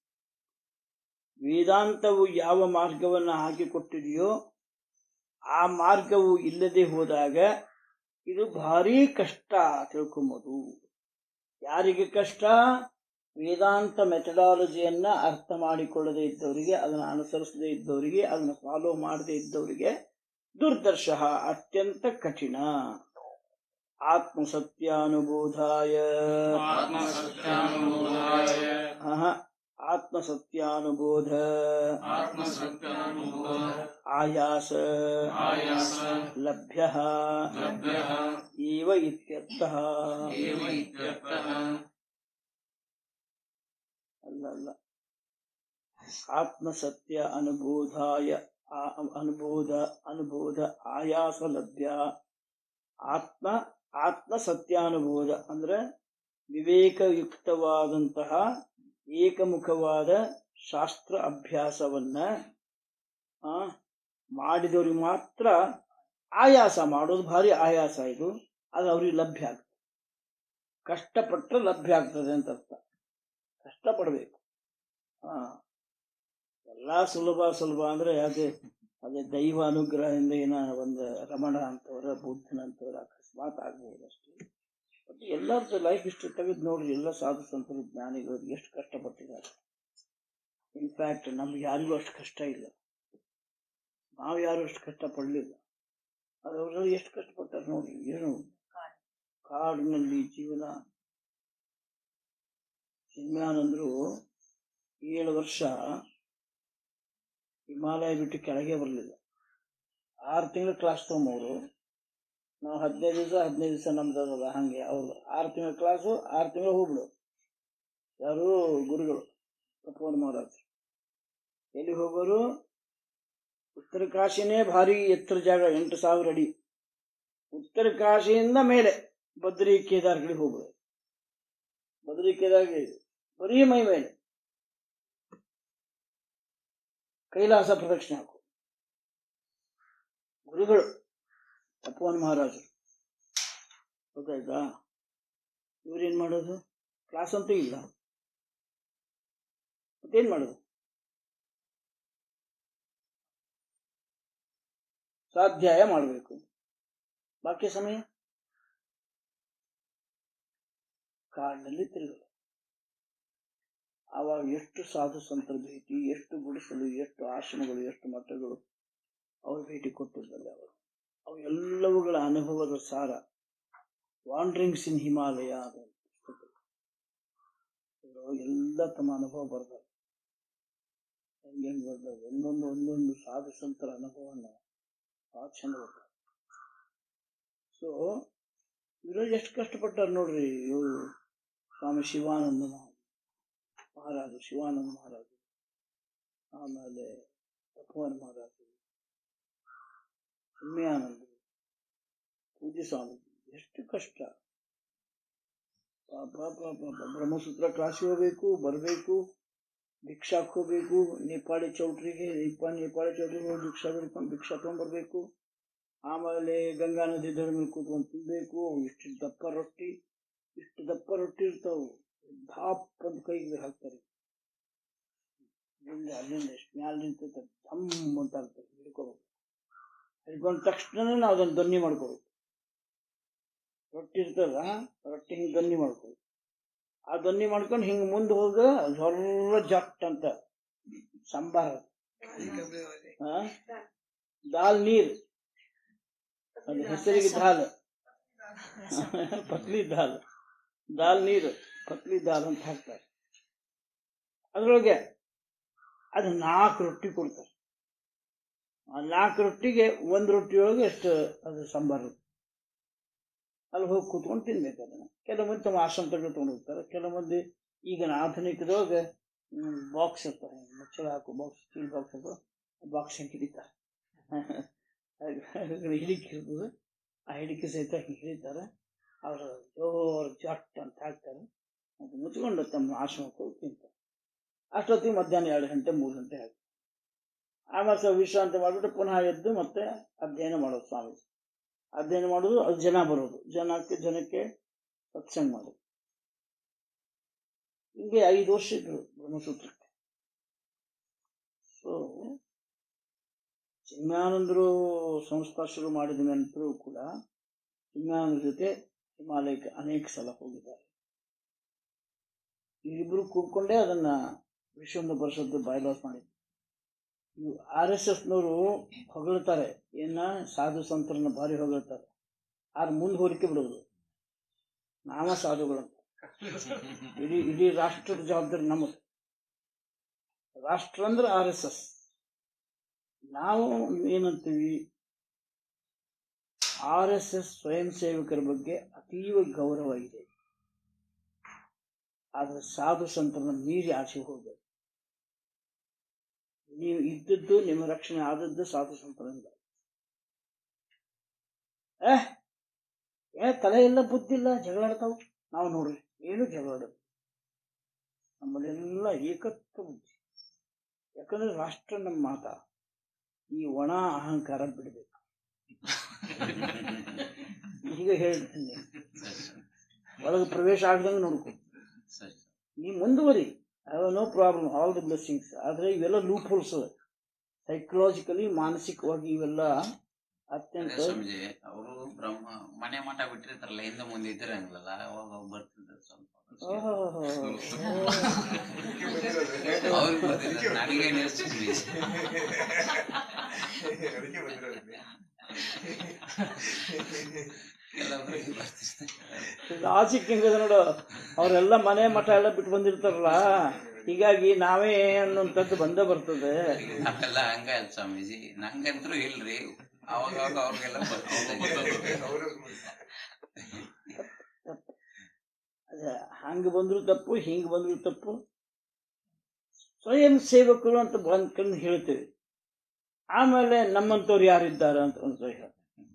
[SPEAKER 1] ವೇದಾಂತವು ಯಾವ ಮಾರ್ಗವನ್ನು ಹಾಕಿಕೊಟ್ಟಿದೆಯೋ ಆ ಮಾರ್ಗವು ಇಲ್ಲದೆ ಹೋದಾಗ ಇದು ಭಾರಿ ಕಷ್ಟ ತಿಳ್ಕೊಂಬೋದು ಯಾರಿಗೆ ಕಷ್ಟ ವೇದಾಂತ ಮೆಥಡಾಲಜಿಯನ್ನ ಅರ್ಥ ಮಾಡಿಕೊಳ್ಳದೆ ಇದ್ದವರಿಗೆ ಅದನ್ನು ಅನುಸರಿಸದೇ ಇದ್ದವರಿಗೆ ಅದನ್ನು ಫಾಲೋ ಮಾಡದೇ ಇದ್ದವರಿಗೆ ದುರ್ದರ್ಶ ಅತ್ಯಂತ ಕಠಿಣ ಆತ್ಮಸತ್ಯಾನುಬೋಧಾಯ
[SPEAKER 2] ಆತ್ಮಸತ್ಯಾನುಬೋಧಾಯ
[SPEAKER 1] ಆಹ, ಆತ್ಮಸತ್ಯಾನುಬೋಧ
[SPEAKER 2] ಆತ್ಮಸತ್ಯಾನುಬೋಧ
[SPEAKER 1] ಆಯಾಸ
[SPEAKER 2] ಆಯಾಸ
[SPEAKER 1] ಲಭ್ಯ
[SPEAKER 2] ಲಭ್ಯಃ
[SPEAKER 1] ಇವ ಇತ್ಯರ್ಥ
[SPEAKER 2] ಏವ ಇತ್ಯರ್ಥಃ
[SPEAKER 1] ಅಲ್ಲ ಅಲ್ಲ ಆತ್ಮಸತ್ಯ ಅನುಬೋಧಾಯ ಆ- ಅನುಬೋಧ ಅನುಬೋಧ ಆಯಾಸ ಲಭ್ಯ ಆತ್ಮ ಆತ್ಮ ಸತ್ಯಾನುಬೋಧ ಅಂದ್ರೆ ವಿವೇಕಯುಕ್ತವಾದಂತಹ ಏಕಮುಖವಾದ ಶಾಸ್ತ್ರ ಅಭ್ಯಾಸವನ್ನ ಆ, ಮಾಡಿದವ್ರಿಗೆ ಮಾತ್ರ ಆಯಾಸ ಮಾಡೋದು ಭಾರಿ ಆಯಾಸ ಇದು ಅದು ಅವ್ರಿಗೆ ಲಭ್ಯ ಆಗ್ತದೆ ಕಷ್ಟಪಟ್ಟರೆ ಲಭ್ಯ ಆಗ್ತದೆ ಅಂತ ಅರ್ಥ ಕಷ್ಟಪಡಬೇಕು ಹಾ ಎಲ್ಲ ಸುಲಭ ಸುಲಭ ಅಂದ್ರೆ ಅದೇ ಅದೇ ದೈವ ಅನುಗ್ರಹದಿಂದ ಏನ ಒಂದು ರಮಣ ಅಂತವ್ರ ಬುದ್ಧನಂತವ್ರ ಅಕಸ್ಮಾತ್ ಆಗ್ಬೋದು ಅಷ್ಟೇ ಬಟ್ ಎಲ್ಲರದ್ದು ಲೈಫ್ ಹಿಸ್ಟ್ರಿ ತೆಗೆದು ನೋಡ್ರಿ ಎಲ್ಲ ಸಾಧು ಸಂತರು ಜ್ಞಾನಿಗಳು ಎಷ್ಟು ಕಷ್ಟಪಟ್ಟಿದ್ದಾರೆ ಇನ್ಫ್ಯಾಕ್ಟ್ ನಮ್ಗೆ ಯಾರಿಗೂ ಅಷ್ಟು ಕಷ್ಟ ಇಲ್ಲ ನಾವು ಯಾರು ಅಷ್ಟು ಕಷ್ಟಪಡಲಿಲ್ಲ ಅದರಲ್ಲಿ ಎಷ್ಟು ಕಷ್ಟಪಟ್ಟಾರೆ ನೋಡ್ರಿ ಏನು ಕಾಡಿನಲ್ಲಿ ಜೀವನ ಚಿನ್ಮ್ಯಾನಂದ್ರು ಏಳು ವರ್ಷ ಹಿಮಾಲಯ ಬಿಟ್ಟು ಕೆಳಗೆ ಬರಲಿಲ್ಲ ಆರು ತಿಂಗಳು ಕ್ಲಾಸ್ ತೊಗೊಂಬವ್ರು ನಾವು ಹದಿನೈದು ದಿವಸ ಹದಿನೈದು ದಿವಸ ನಮ್ದಲ್ಲ ಹಂಗೆ ಅವ್ರು ಆರು ತಿಂಗಳ ಕ್ಲಾಸು ಆರು ತಿಂಗಳು ಹೋಗ್ಬಿಡು ಯಾರು ಗುರುಗಳು ತಪೋನ್ ಮಾಡೋದು ಎಲ್ಲಿ ಹೋಗೋರು ಉತ್ತರ ಕಾಶಿನೇ ಭಾರಿ ಎತ್ತರ ಜಾಗ ಎಂಟು ಸಾವಿರ ಅಡಿ ಉತ್ತರ ಕಾಶಿಯಿಂದ ಮೇಲೆ ಬದ್ರಿ ಕೇದಾರ್ಗಳಿಗೆ ಹೋಗ್ಬೋದು ಬದ್ರಿ ಕೇದಾರ್ಗಳಿಗೆ ಬರೀ ಮೈ ಮೇಲೆ ಕೈಲಾಸ ಪ್ರದಕ್ಷಿಣೆ ಹಾಕು ಗುರುಗಳು ತಪೋವನ್ ಮಹಾರಾಜರು ಗೊತ್ತಾಯ್ತಾ ಇವ್ರೇನ್ ಮಾಡೋದು ಕ್ಲಾಸ್ ಅಂತೂ ಇಲ್ಲ ಮತ್ತೇನ್ ಮಾಡೋದು ಸ್ವಾಧ್ಯಾಯ ಮಾಡಬೇಕು ಬಾಕಿ ಸಮಯ ಕಾಡಿನಲ್ಲಿ ತಿರುಗಲು ಆವಾಗ ಎಷ್ಟು ಸಾಧು ಸಂತರ ಭೇಟಿ ಎಷ್ಟು ಗುಡಿಸಲು ಎಷ್ಟು ಆಶ್ರಮಗಳು ಎಷ್ಟು ಮಠಗಳು ಅವರು ಭೇಟಿ ಕೊಟ್ಟಿದ್ದಲ್ಲ ಅವರು ಅವು ಎಲ್ಲವುಗಳ ಅನುಭವದ ಸಾರ ವಾಂಡ್ರಿಂಗ್ಸ್ ಇನ್ ಹಿಮಾಲಯ ಅಂತ ಪುಸ್ತಕ ಇದ್ರೊಳಗೆ ಎಲ್ಲ ತಮ್ಮ ಅನುಭವ ಬರ್ತಾರೆ ಹೆಂಗೆ ಹೆಂಗೆ ಬರ್ತಾರೆ ಒಂದೊಂದು ಒಂದೊಂದು ಸಾಧು ಸಂತರ ಅನುಭವನ ಭಾಳ ಚಂದ ಬರ್ತಾರೆ ಸೊ ಇದ್ರಲ್ಲಿ ಎಷ್ಟು ಕಷ್ಟಪಟ್ಟಾರ ನೋಡ್ರಿ ಇವರು ಸ್ವಾಮಿ ಶಿವಾನಂದ ಮಹಾ- ಮಹಾರಾಜರು ಶಿವಾನಂದ ಮಹಾರಾಜರು ಆಮೇಲೆ ತಪೋವನ್ ಮಹಾರಾಜರು ಚಿನ್ಮಯಾನಂದರು ಪೂಜ್ಯ ಸ್ವಾಮೀಜಿ ಎಷ್ಟು ಕಷ್ಟ ಪಾಪ ಪಾಪ ಪಾಪ ಬ್ರಹ್ಮಸೂತ್ರ ಕ್ಲಾಸಿಗೆ ಹೋಗ್ಬೇಕು ಬರಬೇಕು ಭಿಕ್ಷಾಕ್ ಹೋಗ್ಬೇಕು ನೇಪಾಳಿ ಚೌಟ್ರಿಗೆ ನೇಪ ನೇಪಾಳಿ ಚೌಟ್ರಿಗೆ ಹೋಗಿ ಭಿಕ್ಷಾ ಬೇಡ್ಕೊಂಡು ಭಿಕ್ಷಾ ತೊಗೊಂಡ್ಬರ್ಬೇಕು ಆಮೇಲೆ ಗಂಗಾ ನದಿ ದಡ ಮೇಲೆ ಕೂತ್ಕೊಂಡು ತಿನ್ಬೇಕು ಇಷ್ಟು ದಪ್ಪ ರೊಟ್ಟಿ ಇಷ್ಟು ದಪ್ಪ ರೊಟ್ಟಿ ಇರ್ತಾವು ಧಾಪ್ ಅಂತ ಕೈಗೆ ಹಾಕ್ತಾರೆ ಇಲ್ಲಿಂದ ಅಲ್ಲಿಂದ ಎಷ್ಟು ಮ್ಯಾಲ ನಿಂತಿರ್ತಾರೆ ಧಮ್ ಅಂತ ಆಗ್ತದೆ ಹಿಡ್ಕೋಬೇಕು ಹಿಡ್ಕೊಂಡ ತಕ್ಷಣ ನಾವು ಅದನ್ನು ದೊನ್ನಿ ಮಾಡ್ಕೋಬೇಕು ರೊಟ್ಟಿ ಇರ್ತದ ರೊಟ್ಟಿ ಹಿಂಗೆ ದೊನ್ನಿ ಮಾಡ್ಕೋಬೇಕು ಆ ದೊನ್ನಿ ಮಾಡ್ಕೊಂಡು ಹಿಂಗೆ ಮುಂದೆ ಹೋಗ ಜೊರ್ರ ಜಟ್ ಅಂತ ಸಂಬಾರ ಆ? ದಾಲ್ ನೀರ್ ಅದು ಹೆಸರಿಗೆ ದಾಲ್ ಪತ್ಲಿ ದಾಲ್ ದಾಲ್ ನೀರು ಪತ್ಲಿ ದಾಲ್ ಅಂತ ಹಾಕ್ತಾರೆ ಅದ್ರೊಳಗೆ ಅದು ನಾಲ್ಕು ರೊಟ್ಟಿ ಕೊಡ್ತಾರೆ ಆ ನಾಲ್ಕು ರೊಟ್ಟಿಗೆ ಒಂದು ರೊಟ್ಟಿ ಒಳಗೆ ಎಷ್ಟು ಅದು ಸಾಂಬಾರು ಅಲ್ಲಿ ಹೋಗಿ ಕೂತ್ಕೊಂಡು ತಿನ್ಬೇಕು ಅದನ್ನ ಕೆಲವು ಮಂದಿ ತಮ್ಮ ಆಶ್ರಮ ತಗೊಂಡು ಹೋಗ್ತಾರೆ ಕೆಲವು ಮಂದಿ ಈಗ ಆಧುನಿಕದೊಳಗೆ ಬಾಕ್ಸ್ ಇರ್ತಾರೆ ಮುಚ್ಚಳ ಹಾಕು ಬಾಕ್ಸ್ ಸ್ಟೀಲ್ ಬಾಕ್ಸ್ ಹಾಕು ಬಾಕ್ಸ್ ಹಿಡಿತಾರೆ ಹಿಡಿಕೆ ಇರ್ತದೆ ಆ ಹಿಡಿಕೆ ಸಹಿತ ಹಿಂಗೆ ಹಿಡಿತಾರೆ ಅವರು ಜೋರು ಜಟ್ ಅಂತ ಹಾಕ್ತಾರೆ ಅದು ಮುಚ್ಕೊಂಡು ತಮ್ಮ ಆಶ್ರಮಕ್ಕೆ ಹೋಗಿ ತಿಂತಾರೆ ಅಷ್ಟೊತ್ತಿಗೆ ಮಧ್ಯಾಹ್ನ ಎರಡು ಗಂಟೆ ಮೂರು ಗಂಟೆ ಆಗುತ್ತೆ ಆಮೇಲೆ ಸ್ವಲ್ಪ ವಿಶ್ರಾಂತಿ ಮಾಡಿಬಿಟ್ಟು ಪುನಃ ಎದ್ದು ಮತ್ತೆ ಅಧ್ಯಯನ ಮಾಡೋದು ಸ್ವಾಮೀಜಿ ಅಧ್ಯಯನ ಮಾಡೋದು ಅದು ಜನ ಬರೋದು ಜನಕ್ಕೆ ಜನಕ್ಕೆ ಸತ್ಸಂಗ ಮಾಡೋದು ಹಿಂಗೆ ಐದು ವರ್ಷ ಇದ್ರು ಬ್ರಹ್ಮಸೂತ್ರಕ್ಕೆ ಸೊ ಚಿನ್ಮಾನಂದರು ಸಂಸ್ಥಾ ಶುರು ಮಾಡಿದ ನಂತರೂ ಕೂಡ ಚಿನ್ಮಾನಂದ್ರ ಜೊತೆ ಹಿಮಾಲಯಕ್ಕೆ ಅನೇಕ ಸಲ ಹೋಗಿದ್ದಾರೆ ಇವರಿಬ್ಬರು ಕೂಡ್ಕೊಂಡೇ ಅದನ್ನ ವಿಶ್ವದ ಪರಿಷತ್ತು ಬೈಲಾಸ್ ಮಾಡಿದ್ರು ಇವು ಆರ್ ಎಸ್ ಎಸ್ನವರು ಹೊಗಳ್ತಾರೆ ಏನ ಸಾಧು ಸಂತರನ್ನ ಭಾರಿ ಹೊಗಳ್ತಾರೆ ಆದ್ರೆ ಮುಂದೆ ಹೋಲಿಕೆ ಬಿಡೋದು ನಾವ ಸಾಧುಗಳಂತ ಇಡೀ ಇಡೀ ರಾಷ್ಟ್ರದ ಜವಾಬ್ದಾರಿ ನಮ್ಮದು ರಾಷ್ಟ್ರ ಅಂದ್ರೆ ಆರ್ ಎಸ್ ಎಸ್ ನಾವು ಏನಂತೀವಿ ಆರ್ ಎಸ್ ಎಸ್ ಸ್ವಯಂ ಸೇವಕರ ಬಗ್ಗೆ ಅತೀವ ಗೌರವ ಇದೆ ಆದ್ರೆ ಸಾಧು ಸಂತರನ್ನ ಮೀರಿ ಆಚೆ ಹೋಗಬೇಕು ನೀವು ಇದ್ದದ್ದು ನಿಮ್ಮ ರಕ್ಷಣೆ ಆದದ್ದು ಸಾಧು ಸಂತರಿಂದ ಏ ಏ ತಲೆ ಎಲ್ಲ ಬುದ್ಧಿಲ್ಲ ಜಗಳಾಡ್ತಾವ ನಾವು ನೋಡ್ರಿ ಏನು ಜಗಳಾಡೋದು ನಮ್ಮಲ್ಲೆಲ್ಲ ಏಕತ್ವ ಬುದ್ಧಿ ಯಾಕಂದ್ರೆ ರಾಷ್ಟ್ರ ನಮ್ಮ ಮಾತ ಈ ಒಣ ಅಹಂಕಾರ ಬಿಡಬೇಕು ಈಗ ಹೇಳ್ತೀನಿ ಒಳಗೆ ಪ್ರವೇಶ ಆಗದಂಗೆ ನೋಡ್ಕೊ
[SPEAKER 2] ಸರಿ
[SPEAKER 1] ನೀ ಮುಂದುವರಿ no problem all the blessings ಆದ್ರೆ ಇವೆಲ್ಲ ಲೂಪ್ ಹೋಲ್ಸ್ ಸೈಕಲಾಜಿಕಲಿ ಮಾನಸಿಕವಾಗಿ ಇವೆಲ್ಲ ಅತ್ಯಂತ
[SPEAKER 2] ಅದೇ ಸ್ವಾಮೀಜಿ ಅವರು ಬ್ರಹ್ಮ ಮನೆ ಮಠ ಬಿಟ್ಟಿರ್ತಾರಲ್ಲ ಹಿಂದೆ ಮುಂದೆ ಇದ್ದಿರಂಗಿಲ್ಲಲ್ಲ ಅವಾಗ ಅವಾಗ ಬರ್ತಿದ್ರು ಸ್ವಲ್ಪ
[SPEAKER 1] ಓಹೋಹೋ.
[SPEAKER 2] ಅವ್ರಿಗೆ ಬರ್ತಿದ್ರು ನನಗೆ ಸ್ವಾಮೀಜಿ
[SPEAKER 5] ಅದಕ್ಕೆ ಬಂದಿರೋದು
[SPEAKER 2] ಕೆಲವೊಬ್ಬರಿಗೆ ಬರ್ತಿರ್ತಾರೆ
[SPEAKER 1] ಲಾಜಿಕ್ ಹೆಂಗದ ನೋಡು ಅವರೆಲ್ಲ ಮನೆ ಮಠ ಎಲ್ಲ ಬಿಟ್ಟು ಬಂದಿರ್ತಾರಲ್ಲ ಹೀಗಾಗಿ ನಾವೇ ಅನ್ನುವಂಥದ್ದು ಬಂದೇ ಬರ್ತದೆ
[SPEAKER 2] ನಾವೆಲ್ಲ ಹಂಗ ಅಲ್ಲ ಸ್ವಾಮೀಜಿ ನಂಗಂತ್ರು ಇಲ್ರಿ ಅವಾಗ ಅವಾಗ ಅವ್ರಿಗೆಲ್ಲ ಬರ್ತಿದ್ದೆ
[SPEAKER 5] ಅವರು
[SPEAKER 1] ಅದೇ ಹಂಗ ಬಂದ್ರು ತಪ್ಪು ಹಿಂಗ್ ಬಂದ್ರು ತಪ್ಪು ಸ್ವಯಂ ಸೇವಕರು ಅಂತ ಬಂದ್ಕೊಂಡು ಹೇಳ್ತೇವೆ ಆಮೇಲೆ ನಮ್ಮಂತವ್ರು ಯಾರಿದ್ದಾರೆ ಅಂತ ಒಂದು ಹೇಳ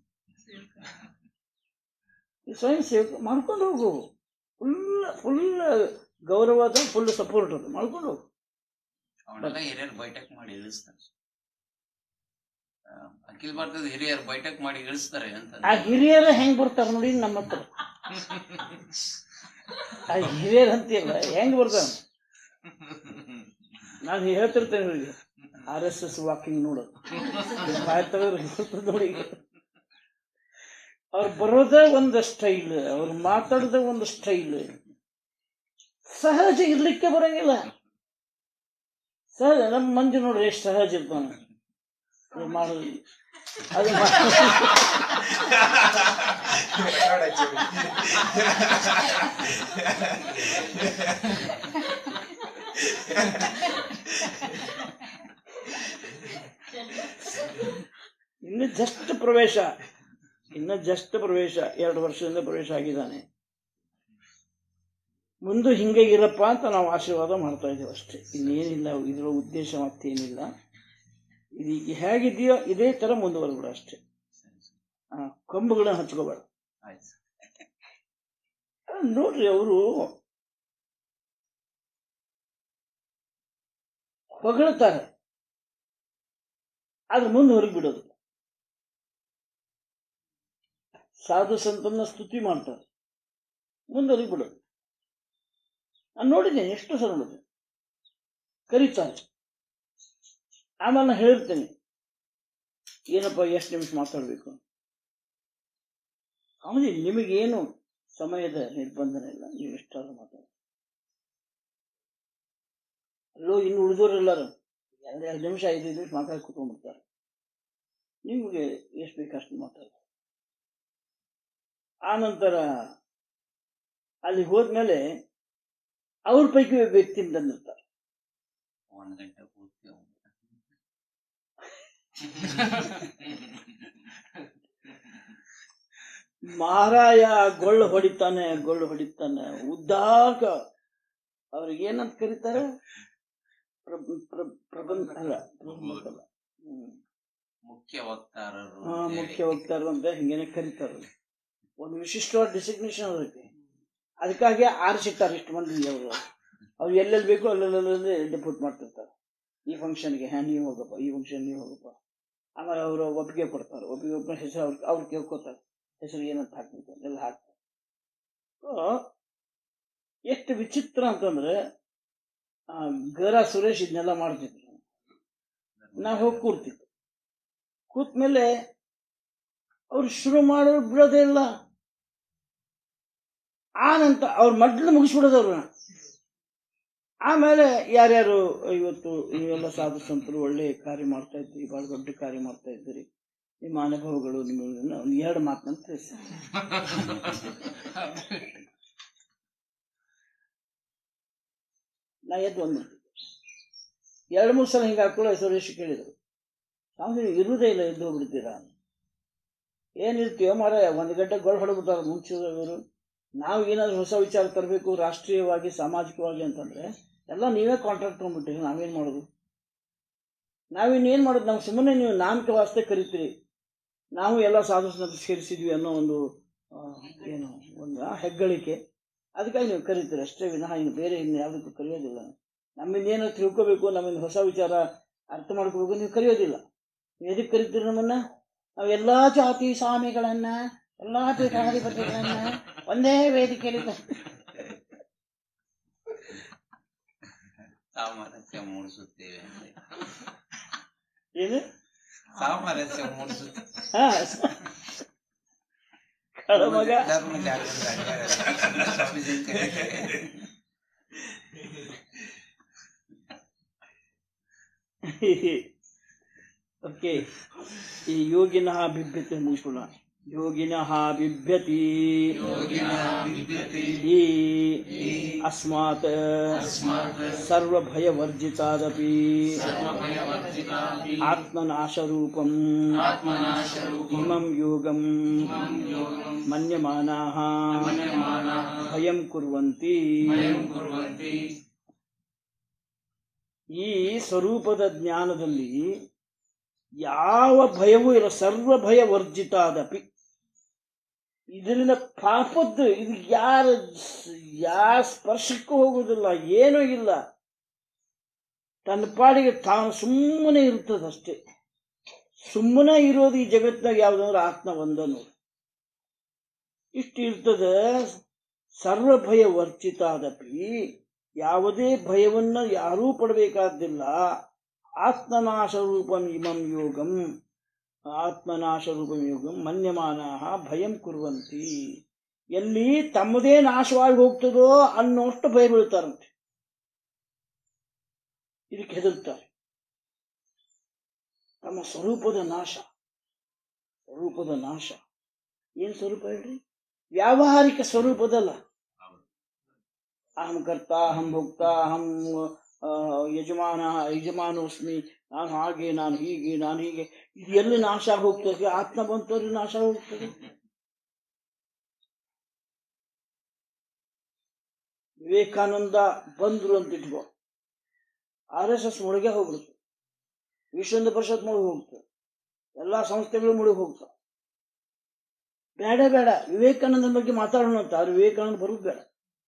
[SPEAKER 1] ಈ ಸ್ವಯಂ ಸೇವಕ ಮಾಡ್ಕೊಂಡು ಹೋಗು ಫುಲ್ ಫುಲ್ ಗೌರವ ಅದ ಫುಲ್ ಸಪೋರ್ಟ್ ಅದ ಮಾಡ್ಕೊಂಡು ಹೋಗು
[SPEAKER 2] ಅವನ್ನೆಲ್ಲ ಹಿರಿಯರು ಬೈಠಕ್ ಮಾಡಿ ಇಳಿಸ್ತಾರೆ ಆ, ಅಖಿಲ ಭಾರತದ ಹಿರಿಯರು ಬೈಠಕ್ ಮಾಡಿ ಇಳಿಸ್ತಾರೆ ಅಂತ
[SPEAKER 1] ಆ ಹಿರಿಯರ ಹೆಂಗ್ ಬರ್ತಾರ ನೋಡಿ ನಮ್ಮ ಹತ್ರ ಆ ಹಿರಿಯರ್ ಅಂತಿಲ್ಲ ಹೆಂಗ್ ಬರ್ತಾರ ನಾನು ಹೇಳ್ತಿರ್ತೇನೆ ಇವ್ರಿಗೆ ಆರ್ ಎಸ್ ಎಸ್ ವಾಕಿಂಗ್ ನೋಡೋದು ಬಾಯ್ ತೆಗೆದ್ರೆ ಬರ್ತದೆ ನೋಡಿ ಅವ್ರು ಬರೋದೇ ಒಂದು ಸ್ಟೈಲ್ ಅವ್ರು ಮಾತಾಡೋದೇ ಒಂದು ಸ್ಟೈಲ್ ಸಹಜ ಇರ್ಲಿಕ್ಕೆ ಬರಂಗಿಲ್ಲ ಸಹಜ ನಮ್ಮ ಮಂಜು ನೋಡ್ರಿ ಎಷ್ಟು ಸಹಜ ಇರ್ತಾನೆ ಅದು ಮಾಡೋದು ಅದು ಮಾ-
[SPEAKER 5] ರೆಕಾರ್ಡ್ ಆಕ್ಚುಲಿ
[SPEAKER 1] ಇನ್ನು ಜಸ್ಟ್ ಪ್ರವೇಶ ಇನ್ನು ಜಸ್ಟ್ ಪ್ರವೇಶ ಎರಡು ವರ್ಷದಿಂದ ಪ್ರವೇಶ ಆಗಿದ್ದಾನೆ ಮುಂದೆ ಹಿಂಗೆ ಇರಪ್ಪ ಅಂತ ನಾವು ಆಶೀರ್ವಾದ ಮಾಡ್ತಾ ಇದ್ದೇವೆ ಅಷ್ಟೇ ಇನ್ನೇನಿಲ್ಲ ಇದರ ಉದ್ದೇಶ ಮತ್ತೇನಿಲ್ಲ ಇದು ಈಗ ಹೇಗಿದೆಯೋ ಇದೇ ತರ ಮುಂದುವರೆದ್ಬಿಡ ಅಷ್ಟೇ ಆ, ಕೊಂಬುಗಳನ್ನ ಹಚ್ಕೋಬೇಡ
[SPEAKER 2] ಆಯ್ತು
[SPEAKER 1] ಅಹ್, ನೋಡ್ರಿ ಅವರು ಹೊಗಳ್ತಾರೆ ಆದ್ರೆ ಮುಂದೆ ಹೊರಗೆ ಬಿಡೋದು ಸಾಧು ಸಂತನ್ನ ಸ್ತುತಿ ಮಾಡ್ತಾರೆ ಮುಂದೆ ಹೊರಗೆ ಬಿಡೋದು ನಾನು ನೋಡಿದ್ದೇನೆ ಎಷ್ಟು ಸಲ ನೋಡಿದೆ ಕರೀತಾರೆ ಆಮೇಲೆ ನಾನು ಹೇಳಿರ್ತೇನೆ ಏನಪ್ಪ ಎಷ್ಟು ನಿಮಿಷ ಮಾತಾಡಬೇಕು ಅವನಿಗೆ ನಿಮಗೇನು ಸಮಯದ ನಿರ್ಬಂಧನ ಇಲ್ಲ ನೀವು ಎಷ್ಟಾದ್ರೂ ಮಾತಾಡಿ ಅಲ್ಲೋ ಇನ್ನು ಉಳಿದವರೆಲ್ಲರೂ ಎರಡು ಎರಡು ನಿಮಿಷ ಐದು ನಿಮಿಷ ಮಾತಾಡಿ ಕೂತ್ಕೊಂಡ್ಬಿಡ್ತಾರೆ ನಿಮಗೆ ಎಷ್ಟು ಬೇಕು ಅಷ್ಟು ಮಾತಾಡಿ ಆ ನಂತರ ಅಲ್ಲಿ ಹೋದ್ಮೇಲೆ ಅವ್ರ ಪೈಕಿ ಒಬ್ಬ ವ್ಯಕ್ತಿ ತಂದಿರ್ತಾರೆ
[SPEAKER 2] ಒಂದ್ ಗಂಟೆ ಪೂರ್ತಿ ಅವ್ನು.
[SPEAKER 1] ಮಹಾರಾಯ ಗೊಳ್ಳು ಹೊಡಿತಾನೆ ಗೊಳ್ಳು ಹೊಡಿತಾನೆ ಉದ್ದಾಕ ಅವ್ರಿಗೆ ಏನಂತ ಕರೀತಾರೆ ಪ್ರ- ಪ್ರ- ಪ್ರಬಂಧ ಅಲ್ಲ ಪ್ರಬಂಧ ಅಲ್ಲ. ಹ್ಮ್.
[SPEAKER 2] ಮುಖ್ಯ ವಕ್ತಾರರು
[SPEAKER 1] ಆ,
[SPEAKER 2] ಅಂತೇಳಿ.
[SPEAKER 1] ಮುಖ್ಯ ವಕ್ತಾರರು ಅಂತ ಹಿಂಗೇನೆ ಕರೀತಾರ ಒಂದು ವಿಶಿಷ್ಟವಾದ ಡಿಸಿಗ್ನೇಷನ್ ಅದಕ್ಕೆ ಅದಕ್ಕಾಗಿ ಆರಿಸಿಟ್ಟಾರೆ ಇಷ್ಟು ಮಂದಿ ಅವರು ಅವ್ರು ಎಲ್ಲೆಲ್ಲಿ ಬೇಕೋ ಅಲ್ಲೆಲ್ಲೇ ಡೆಪೋಟ್ ಮಾಡ್ತಿರ್ತಾರೆ ಈ ಫಂಕ್ಷನ್ಗೆ ಹ್ಯಾ ನೀವು ಹೋಗಪ್ಪ ಈ ಫಂಕ್ಷನ್ ನೀವು ಹೋಗಪ್ಪ ಆಮೇಲೆ ಅವರು ಒಪ್ಪಿಗೆ ಕೊಡ್ತಾರೆ ಒಪ್ಪಿಗೆ ಕೊಟ್ಟ ಹೆಸರು ಅವ್ರು ಅವ್ರು ಕೇಳ್ಕೊತಾರೆ ಹೆಸರು ಏನಂತ ಹಾಕ್ಬೇಕು ಎಲ್ಲ ಹಾಕ್ತಾರೆ ಸೊ ಎಷ್ಟು ವಿಚಿತ್ರ ಅಂತಂದ್ರೆ ಆ, ಗರ ಸುರೇಶ್ ಇದನ್ನೆಲ್ಲ ಮಾಡ್ತಿದ್ರು ನಾವು ಹೋಗಿ ಕೂರ್ತಿದ್ವಿ ಕೂತ್ಮೇಲೆ ಅವ್ರು ಶುರು ಮಾಡೋರು ಬಿಡೋದೇ ಇಲ್ಲ ಆನಂತ ಅವ್ರ ಮಡ್ಲು ಮುಗಿಸ್ಬಿಡೋದು ಅವ್ರನ್ನ ಆಮೇಲೆ ಯಾರ್ಯಾರು ಇವತ್ತು ನೀವೆಲ್ಲ ಸಾಧು ಸಂತರು ಒಳ್ಳೆ ಕಾರ್ಯ ಮಾಡ್ತಾ ಇದ್ದೀರಿ ಬಹಳ ದೊಡ್ಡ ಕಾರ್ಯ ಮಾಡ್ತಾ ಇದ್ದೀರಿ ನಿಮ್ಮ ಅನುಭವಗಳು ನಿಮ್ಮ ಒಂದು ಎರಡು ಮಾತನ್ನ ತಿಳಿಸಿ ನಾ ಎದ್ದು ಒಂದು ಎರಡು ಮೂರು ಸಲ ಹಿಂಗೆ ಹಾಕೊಳ್ಳೋ ಸುರೇಶ್ ಕೇಳಿದರು ಸ್ವಾಮಿ ಇರುವುದೇ ಇಲ್ಲ ಎದ್ದು ಹೋಗ್ಬಿಡ್ತೀರಾ ಏನಿರ್ತೀವೋ ಮಾರ ಒಂದು ಗಂಟೆ ಗೊಳ ಹೊಡೆದ್ಬಿಟ್ಟಾರ ಮುಂಚಿದವರು ನಾವು ಏನಾದ್ರು ಹೊಸ ವಿಚಾರ ತರಬೇಕು ರಾಷ್ಟ್ರೀಯವಾಗಿ ಸಾಮಾಜಿಕವಾಗಿ ಅಂತಂದ್ರೆ ಎಲ್ಲ ನೀವೇ ಕಾಂಟ್ರಾಕ್ಟ್ ತೊಗೊಂಡ್ಬಿಟ್ಟಿರಿ ನಾವೇನು ಮಾಡೋದು ನಾವಿನ್ನೇನು ಮಾಡೋದು ನಾವು ಸುಮ್ಮನೆ ನೀವು ನಾಮಕ ವಾಸ್ತೆ ಕರಿತೀರಿ ನಾವು ಎಲ್ಲ ಸಾಧು ಸಂತ ಸೇರಿಸಿದ್ವಿ ಅನ್ನೋ ಒಂದು ಆ, ಏನು ಒಂದು ಆ ಹೆಗ್ಗಳಿಕೆ ಅದಕ್ಕಾಗಿ ನೀವು ಕರಿತೀರಿ ಅಷ್ಟೇ ವಿನಃ ಇನ್ನು ಬೇರೆ ಇನ್ನು ಯಾವುದಕ್ಕೂ ಕರೆಯೋದಿಲ್ಲ ನಮ್ಮಿಂದ ಏನೋ ತಿಳ್ಕೋಬೇಕು ನಮ್ಮಿಂದ ಹೊಸ ವಿಚಾರ ಅರ್ಥ ಮಾಡ್ಕೋಬೇಕು ನೀವು ಕರೆಯೋದಿಲ್ಲ ನೀವು ಎದಕ್ಕೆ ಕರಿತೀರಿ ನಮ್ಮನ್ನ ನಾವು ಎಲ್ಲಾ ಜಾತಿ ಸ್ವಾಮಿಗಳನ್ನ ಎಲ್ಲಾ ಪೀಠಾಧಿಪತಿಗಳನ್ನ ಒಂದೇ ವೇದಿಕೆಯಲ್ಲಿ ತ-
[SPEAKER 2] ಸಾಮರಸ್ಯ ಮೂಡಿಸುತ್ತೇವೆ ಅಂತ.
[SPEAKER 1] ಏನು
[SPEAKER 2] ಸಾಮರಸ್ಯ ಮೂಡಿಸುತ್ತೇವೆ
[SPEAKER 1] ಹಾ ಕಳಮಗ
[SPEAKER 2] ಧರ್ಮ ಜಾಗೃತ ಆಚಾರ್ಯ ಸ್ವಾಮೀಜಿ ಅಂತ ಹೇಳ್ತಾರೆ.
[SPEAKER 1] ಓಕೆ ಈ ಯೋಗಿನ ಬಿಭ್ಯತೆ ಮುಗಿಸೋಣ ಯೋಗಿನ ಬಿಭ್ಯತಿ ಈ ಅಸ್ಮಾತ್ ಸರ್ವಭಯವರ್ಜಿತಾದಪಿ ಆತ್ಮನಾಶರೂಪಂ ಇಮಂ ಯೋಗಂ ಮನ್ಯಮಾನಾಃ ಭಯಂ ಕುರ್ವಂತಿ ಈ ಸ್ವರೂಪದ ಜ್ಞಾನದಲ್ಲಿ ಯಾವ ಭಯವೂ ಇಲ್ಲ ಸರ್ವ ಭಯ ವರ್ಜಿತಾದಪಿ ಇದರಿಂದ ಪಾಪದ್ದು ಇದು ಯಾರ ಯಾರ ಸ್ಪರ್ಶಕ್ಕೂ ಹೋಗುವುದಿಲ್ಲ ಏನೂ ಇಲ್ಲ ತನ್ನ ಪಾಡಿಗೆ ತಾನು ಸುಮ್ಮನೆ ಇರ್ತದಷ್ಟೇ ಸುಮ್ಮನೆ ಇರೋದು ಈ ಜಗತ್ತಿನಾಗ ಯಾವುದಂದ್ರೆ ಆತ್ಮ ಒಂದನ್ನು ಇಷ್ಟು ಇರ್ತದೆ ಸರ್ವ ಭಯ ವರ್ಚಿತಾದಪಿ ಯಾವುದೇ ಭಯವನ್ನ ಯಾರೂ ಪಡಬೇಕಾದ್ದಿಲ್ಲ ಆತ್ಮನಾಶ ರೂಪಂ ಇಮಂ ಯೋಗಂ ಆತ್ಮನಾಶ ರೂಪಂ ಯೋಗಂ ಮನ್ಯಮಾನ ಭಯಂ ಕುರುವಂತಿ ಎಲ್ಲಿ ತಮ್ಮದೇ ನಾಶವಾಗಿ ಹೋಗ್ತದೋ ಅನ್ನೋಷ್ಟು ಭಯ ಬೀಳ್ತಾರಂತೆ ಇದಕ್ಕೆ ಹೆದರ್ತಾರೆ ತಮ್ಮ ಸ್ವರೂಪದ ನಾಶ ಸ್ವರೂಪದ ನಾಶ ಏನ್ ಸ್ವರೂಪ ಹೇಳ್ರಿ ವ್ಯಾವಹಾರಿಕ ಸ್ವರೂಪದಲ್ಲ ಅಹಂ ಕರ್ತ ಅಹಂ ಭೋಕ್ತ ಅಹಂ ಆ, ಯಜಮಾನ ಯಜಮಾನೋಸ್ಮಿ ನಾನು ಹಾಗೆ ನಾನು ಹೀಗೆ ನಾನು ಹೀಗೆ ಇದು ಎಲ್ಲಿ ನಾಶ ಆಗ್ ಹೋಗ್ತದೆ ಆತ್ಮ ಬಂತವ್ರಿಗೆ ನಾಶ ಆಗ್ ಹೋಗ್ತದೆ ವಿವೇಕಾನಂದ ಬಂದ್ರು ಅಂತ ಇಟ್ಕೋ ಆರ್ ಎಸ್ ಎಸ್ ಮುಳುಗೆ ಹೋಗ್ಬಿಡುತ್ತೆ ವಿಶ್ವ ಹಿಂದೂ ಪರಿಷತ್ ಮುಳುಗಿ ಹೋಗ್ತದೆ ಎಲ್ಲಾ ಸಂಸ್ಥೆಗಳು ಮುಳುಗಿ ಹೋಗ್ತಾವೆ ಬೇಡ ಬೇಡ ವಿವೇಕಾನಂದನ ಬಗ್ಗೆ ಮಾತಾಡೋಣ ಅಂತ ಆದ್ರೆ ವಿವೇಕಾನಂದ ಬರುದು ಬೇಡ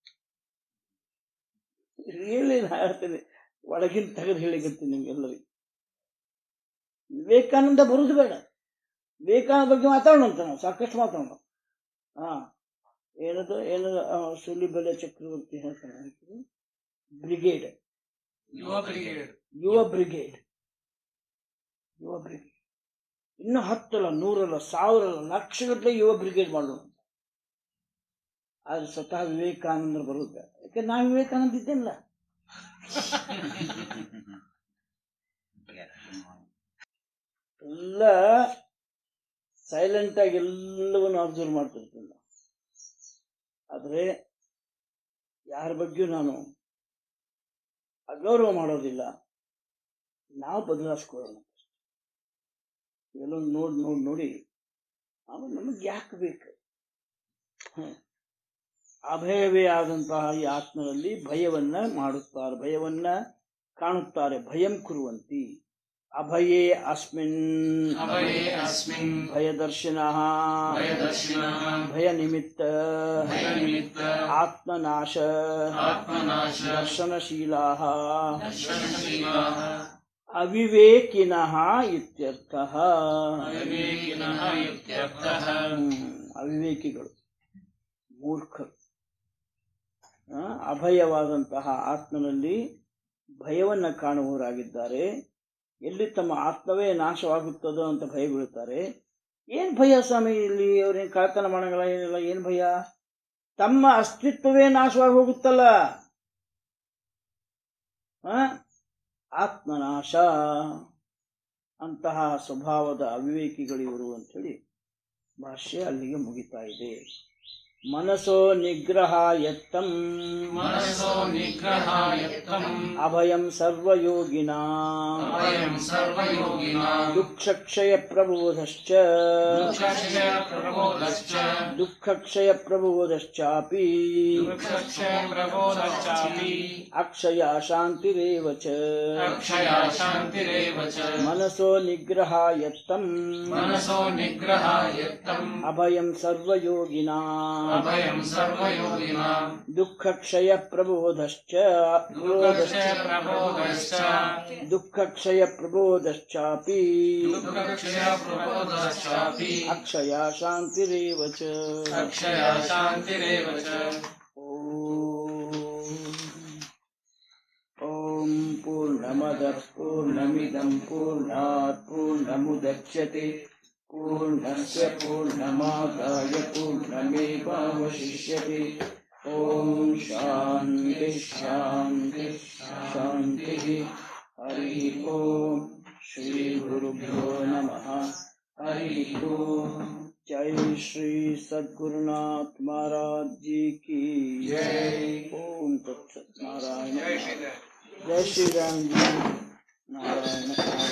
[SPEAKER 1] ರಿಯಲಿ ನಾ ಹೇಳ್ತೇನೆ ಒಳಗಿನ ತೆಗೆದು ಹೇಳಿಕತ್ತೀನಿ ನಿಮ್ಗೆಲ್ಲರಿಗೂ ವಿವೇಕಾನಂದ ಬರುದು ಬೇಡ ವಿವೇಕಾನಂದ ಬಗ್ಗೆ ಮಾತಾಡೋಣ ಅಂತ ನಾವು ಸಾಕಷ್ಟು ಮಾತಾಡೋಣ ಹಾ ಏನದು ಏನದು ಆ, ಸುಲಿಬೆಲೆ ಚಕ್ರವರ್ತಿ ಹೇಳ್ತಾನೆ ಬ್ರಿಗೇಡ್
[SPEAKER 3] ಯುವ ಬ್ರಿಗೇಡ್
[SPEAKER 1] ಯುವ ಬ್ರಿಗೇಡ್ ಯುವ ಬ್ರಿಗೇಡ್ ಇನ್ನು ಹತ್ತಲ್ಲ ನೂರಲ್ಲ ಸಾವಿರಲ್ಲ ಲಕ್ಷಗಟ್ಟಲೆ ಯುವ ಬ್ರಿಗೇಡ್ ಮಾಡೋಣ ಆದ್ರೆ ಸ್ವತಃ ವಿವೇಕಾನಂದರು ಬರುದು ಬೇಡ ಯಾಕೆ ನಾ ವಿವೇಕಾನಂದ ಇದ್ದೇನಲ್ಲ ಎಲ್ಲ ಸೈಲೆಂಟ್ ಆಗಿ ಎಲ್ಲವನ್ನು ಅಬ್ಸರ್ವ್ ಮಾಡ್ತಿರ್ತೀನಿ ನಾನು. ಆದ್ರೆ ಯಾರ ಬಗ್ಗೆಯೂ ನಾನು ಅಗೌರವ ಮಾಡೋದಿಲ್ಲ ನಾವು ಬದಲಾಯಿಸ್ಕೊಳ್ಳೋಣ ಎಲ್ಲೊಂದು ನೋಡಿ ನೋಡಿ ನೋಡಿ ಆಮೇಲೆ ನಮಗೆ ಯಾಕೆ ಬೇಕು ಹ್ಮ್. ಅಭಯವೇ ಆದಂತಹ ಈ ಆತ್ಮನಲ್ಲಿ ಭಯವನ್ನ ಮಾಡುತ್ತಾರೆ ಭಯವನ್ನ ಕಾಣುತ್ತಾರೆ ಭಯಂ ಕುರುವಂತಿ ಅಭಯೇ ಅಸ್ಮಿನ್
[SPEAKER 3] अभये अस्मिन्
[SPEAKER 1] ಭಯದರ್ಶಿನಃ
[SPEAKER 3] भयदर्शिनः
[SPEAKER 1] ಭಯನಿಮಿತ್ತ
[SPEAKER 3] भयनिमित्त
[SPEAKER 1] ಆತ್ಮನಾಶ
[SPEAKER 3] आत्मनाश
[SPEAKER 1] ದರ್ಶನಶೀಲಾಃ
[SPEAKER 3] दर्शनशीलाः
[SPEAKER 1] ಅವಿವೇಕಿನಃ ಇತ್ಯರ್ಥಃ
[SPEAKER 3] अविवेकिनः इत्यर्थः
[SPEAKER 1] ಹ್ಮ್, ಅವಿವೇಕಿಗಳು ಮೂರ್ಖರು ಆ, ಅಭಯವಾದಂತಹ ಆತ್ಮನಲ್ಲಿ ಭಯವನ್ನ ಕಾಣುವವರಾಗಿದ್ದಾರೆ ಎಲ್ಲಿ ತಮ್ಮ ಆತ್ಮವೇ ನಾಶವಾಗುತ್ತದೋ ಅಂತ ಭಯ ಬೀಳುತ್ತಾರೆ ಏನ್ ಭಯ ಸ್ವಾಮಿ ಇಲ್ಲಿ ಅವ್ರೇನ್ ಕಳ್ತನ ಮಾಡಂಗಿಲ್ಲ ಏನಿಲ್ಲ ಏನ್ ಭಯ ತಮ್ಮ ಅಸ್ತಿತ್ವವೇ ನಾಶವಾಗಿ ಹೋಗುತ್ತಲ್ಲ ಆ? ಆತ್ಮನಾಶ ಅಂತಹ ಸ್ವಭಾವದ ಅವಿವೇಕಿಗಳಿವರು ಅಂತೇಳಿ ಭಾಷ್ಯ ಅಲ್ಲಿಗೆ ಮುಗಿತಾ ಇದೆ ಮನಸೋ ನಿಗ್ರಹ ಎತ್ತಂ
[SPEAKER 3] मनसो निग्रहायत्तम्
[SPEAKER 1] ಅಭಯಂ ಸರ್ವಯೋಗಿನಾ
[SPEAKER 3] अभयम् सर्वयोगिनां
[SPEAKER 1] ದುಃಖಕ್ಷಯ ಪ್ರಬೋಧಶ್ಚ
[SPEAKER 3] दुःखस्य प्रबोधश्च
[SPEAKER 1] ದುಃಖಕ್ಷಯ ಪ್ರಬೋಧಶ್ಚಾಪಿ
[SPEAKER 3] दुःखस्य प्रबोधश्चापि
[SPEAKER 1] ಅಕ್ಷಯ ಶಾಂತಿರೇವ ಚ
[SPEAKER 3] अक्षया शान्तिरेव च
[SPEAKER 1] ಮನಸೋ ನಿಗ್ರಹ ಎತ್ತಂ
[SPEAKER 3] मनसो निग्रहायत्तम्
[SPEAKER 1] ಅಭಯಂ ಸರ್ವಯೋಗಿನಾ
[SPEAKER 3] अभयम् सर्वयोगिनां
[SPEAKER 1] ದುಃಖಕ್ಷಯ ಪ್ರಬೋಧಶ್ಚ
[SPEAKER 3] दुःखस्य प्रबोधश्च
[SPEAKER 1] ದುಃಖಕ್ಷಯ ಪ್ರಬೋಧಶ್ಚಾಪಿ
[SPEAKER 3] दुःखस्य प्रबोधश्चापि
[SPEAKER 1] ಅಕ್ಷಯ ಶಾಂತಿರೇವ ಚ
[SPEAKER 3] अक्षया शान्तिरेव च
[SPEAKER 1] ॐ पूर्णमदः पूर्णमिदं पूर्णात् पूर्णमुदच्यते पूर्णस्य पूर्णमादाय पूर्णमेवावशिष्यते ॐ शान्तिः शान्तिः शान्तिः हरिः ॐ श्रीगुरुभ्यो नमः हरिः ॐ जय श्री सद्गुरुनाथ महाराज जी की
[SPEAKER 3] जय।
[SPEAKER 1] ओम तत्सत नारायण
[SPEAKER 5] जय श्री राम
[SPEAKER 1] जय श्री राम जी नारायण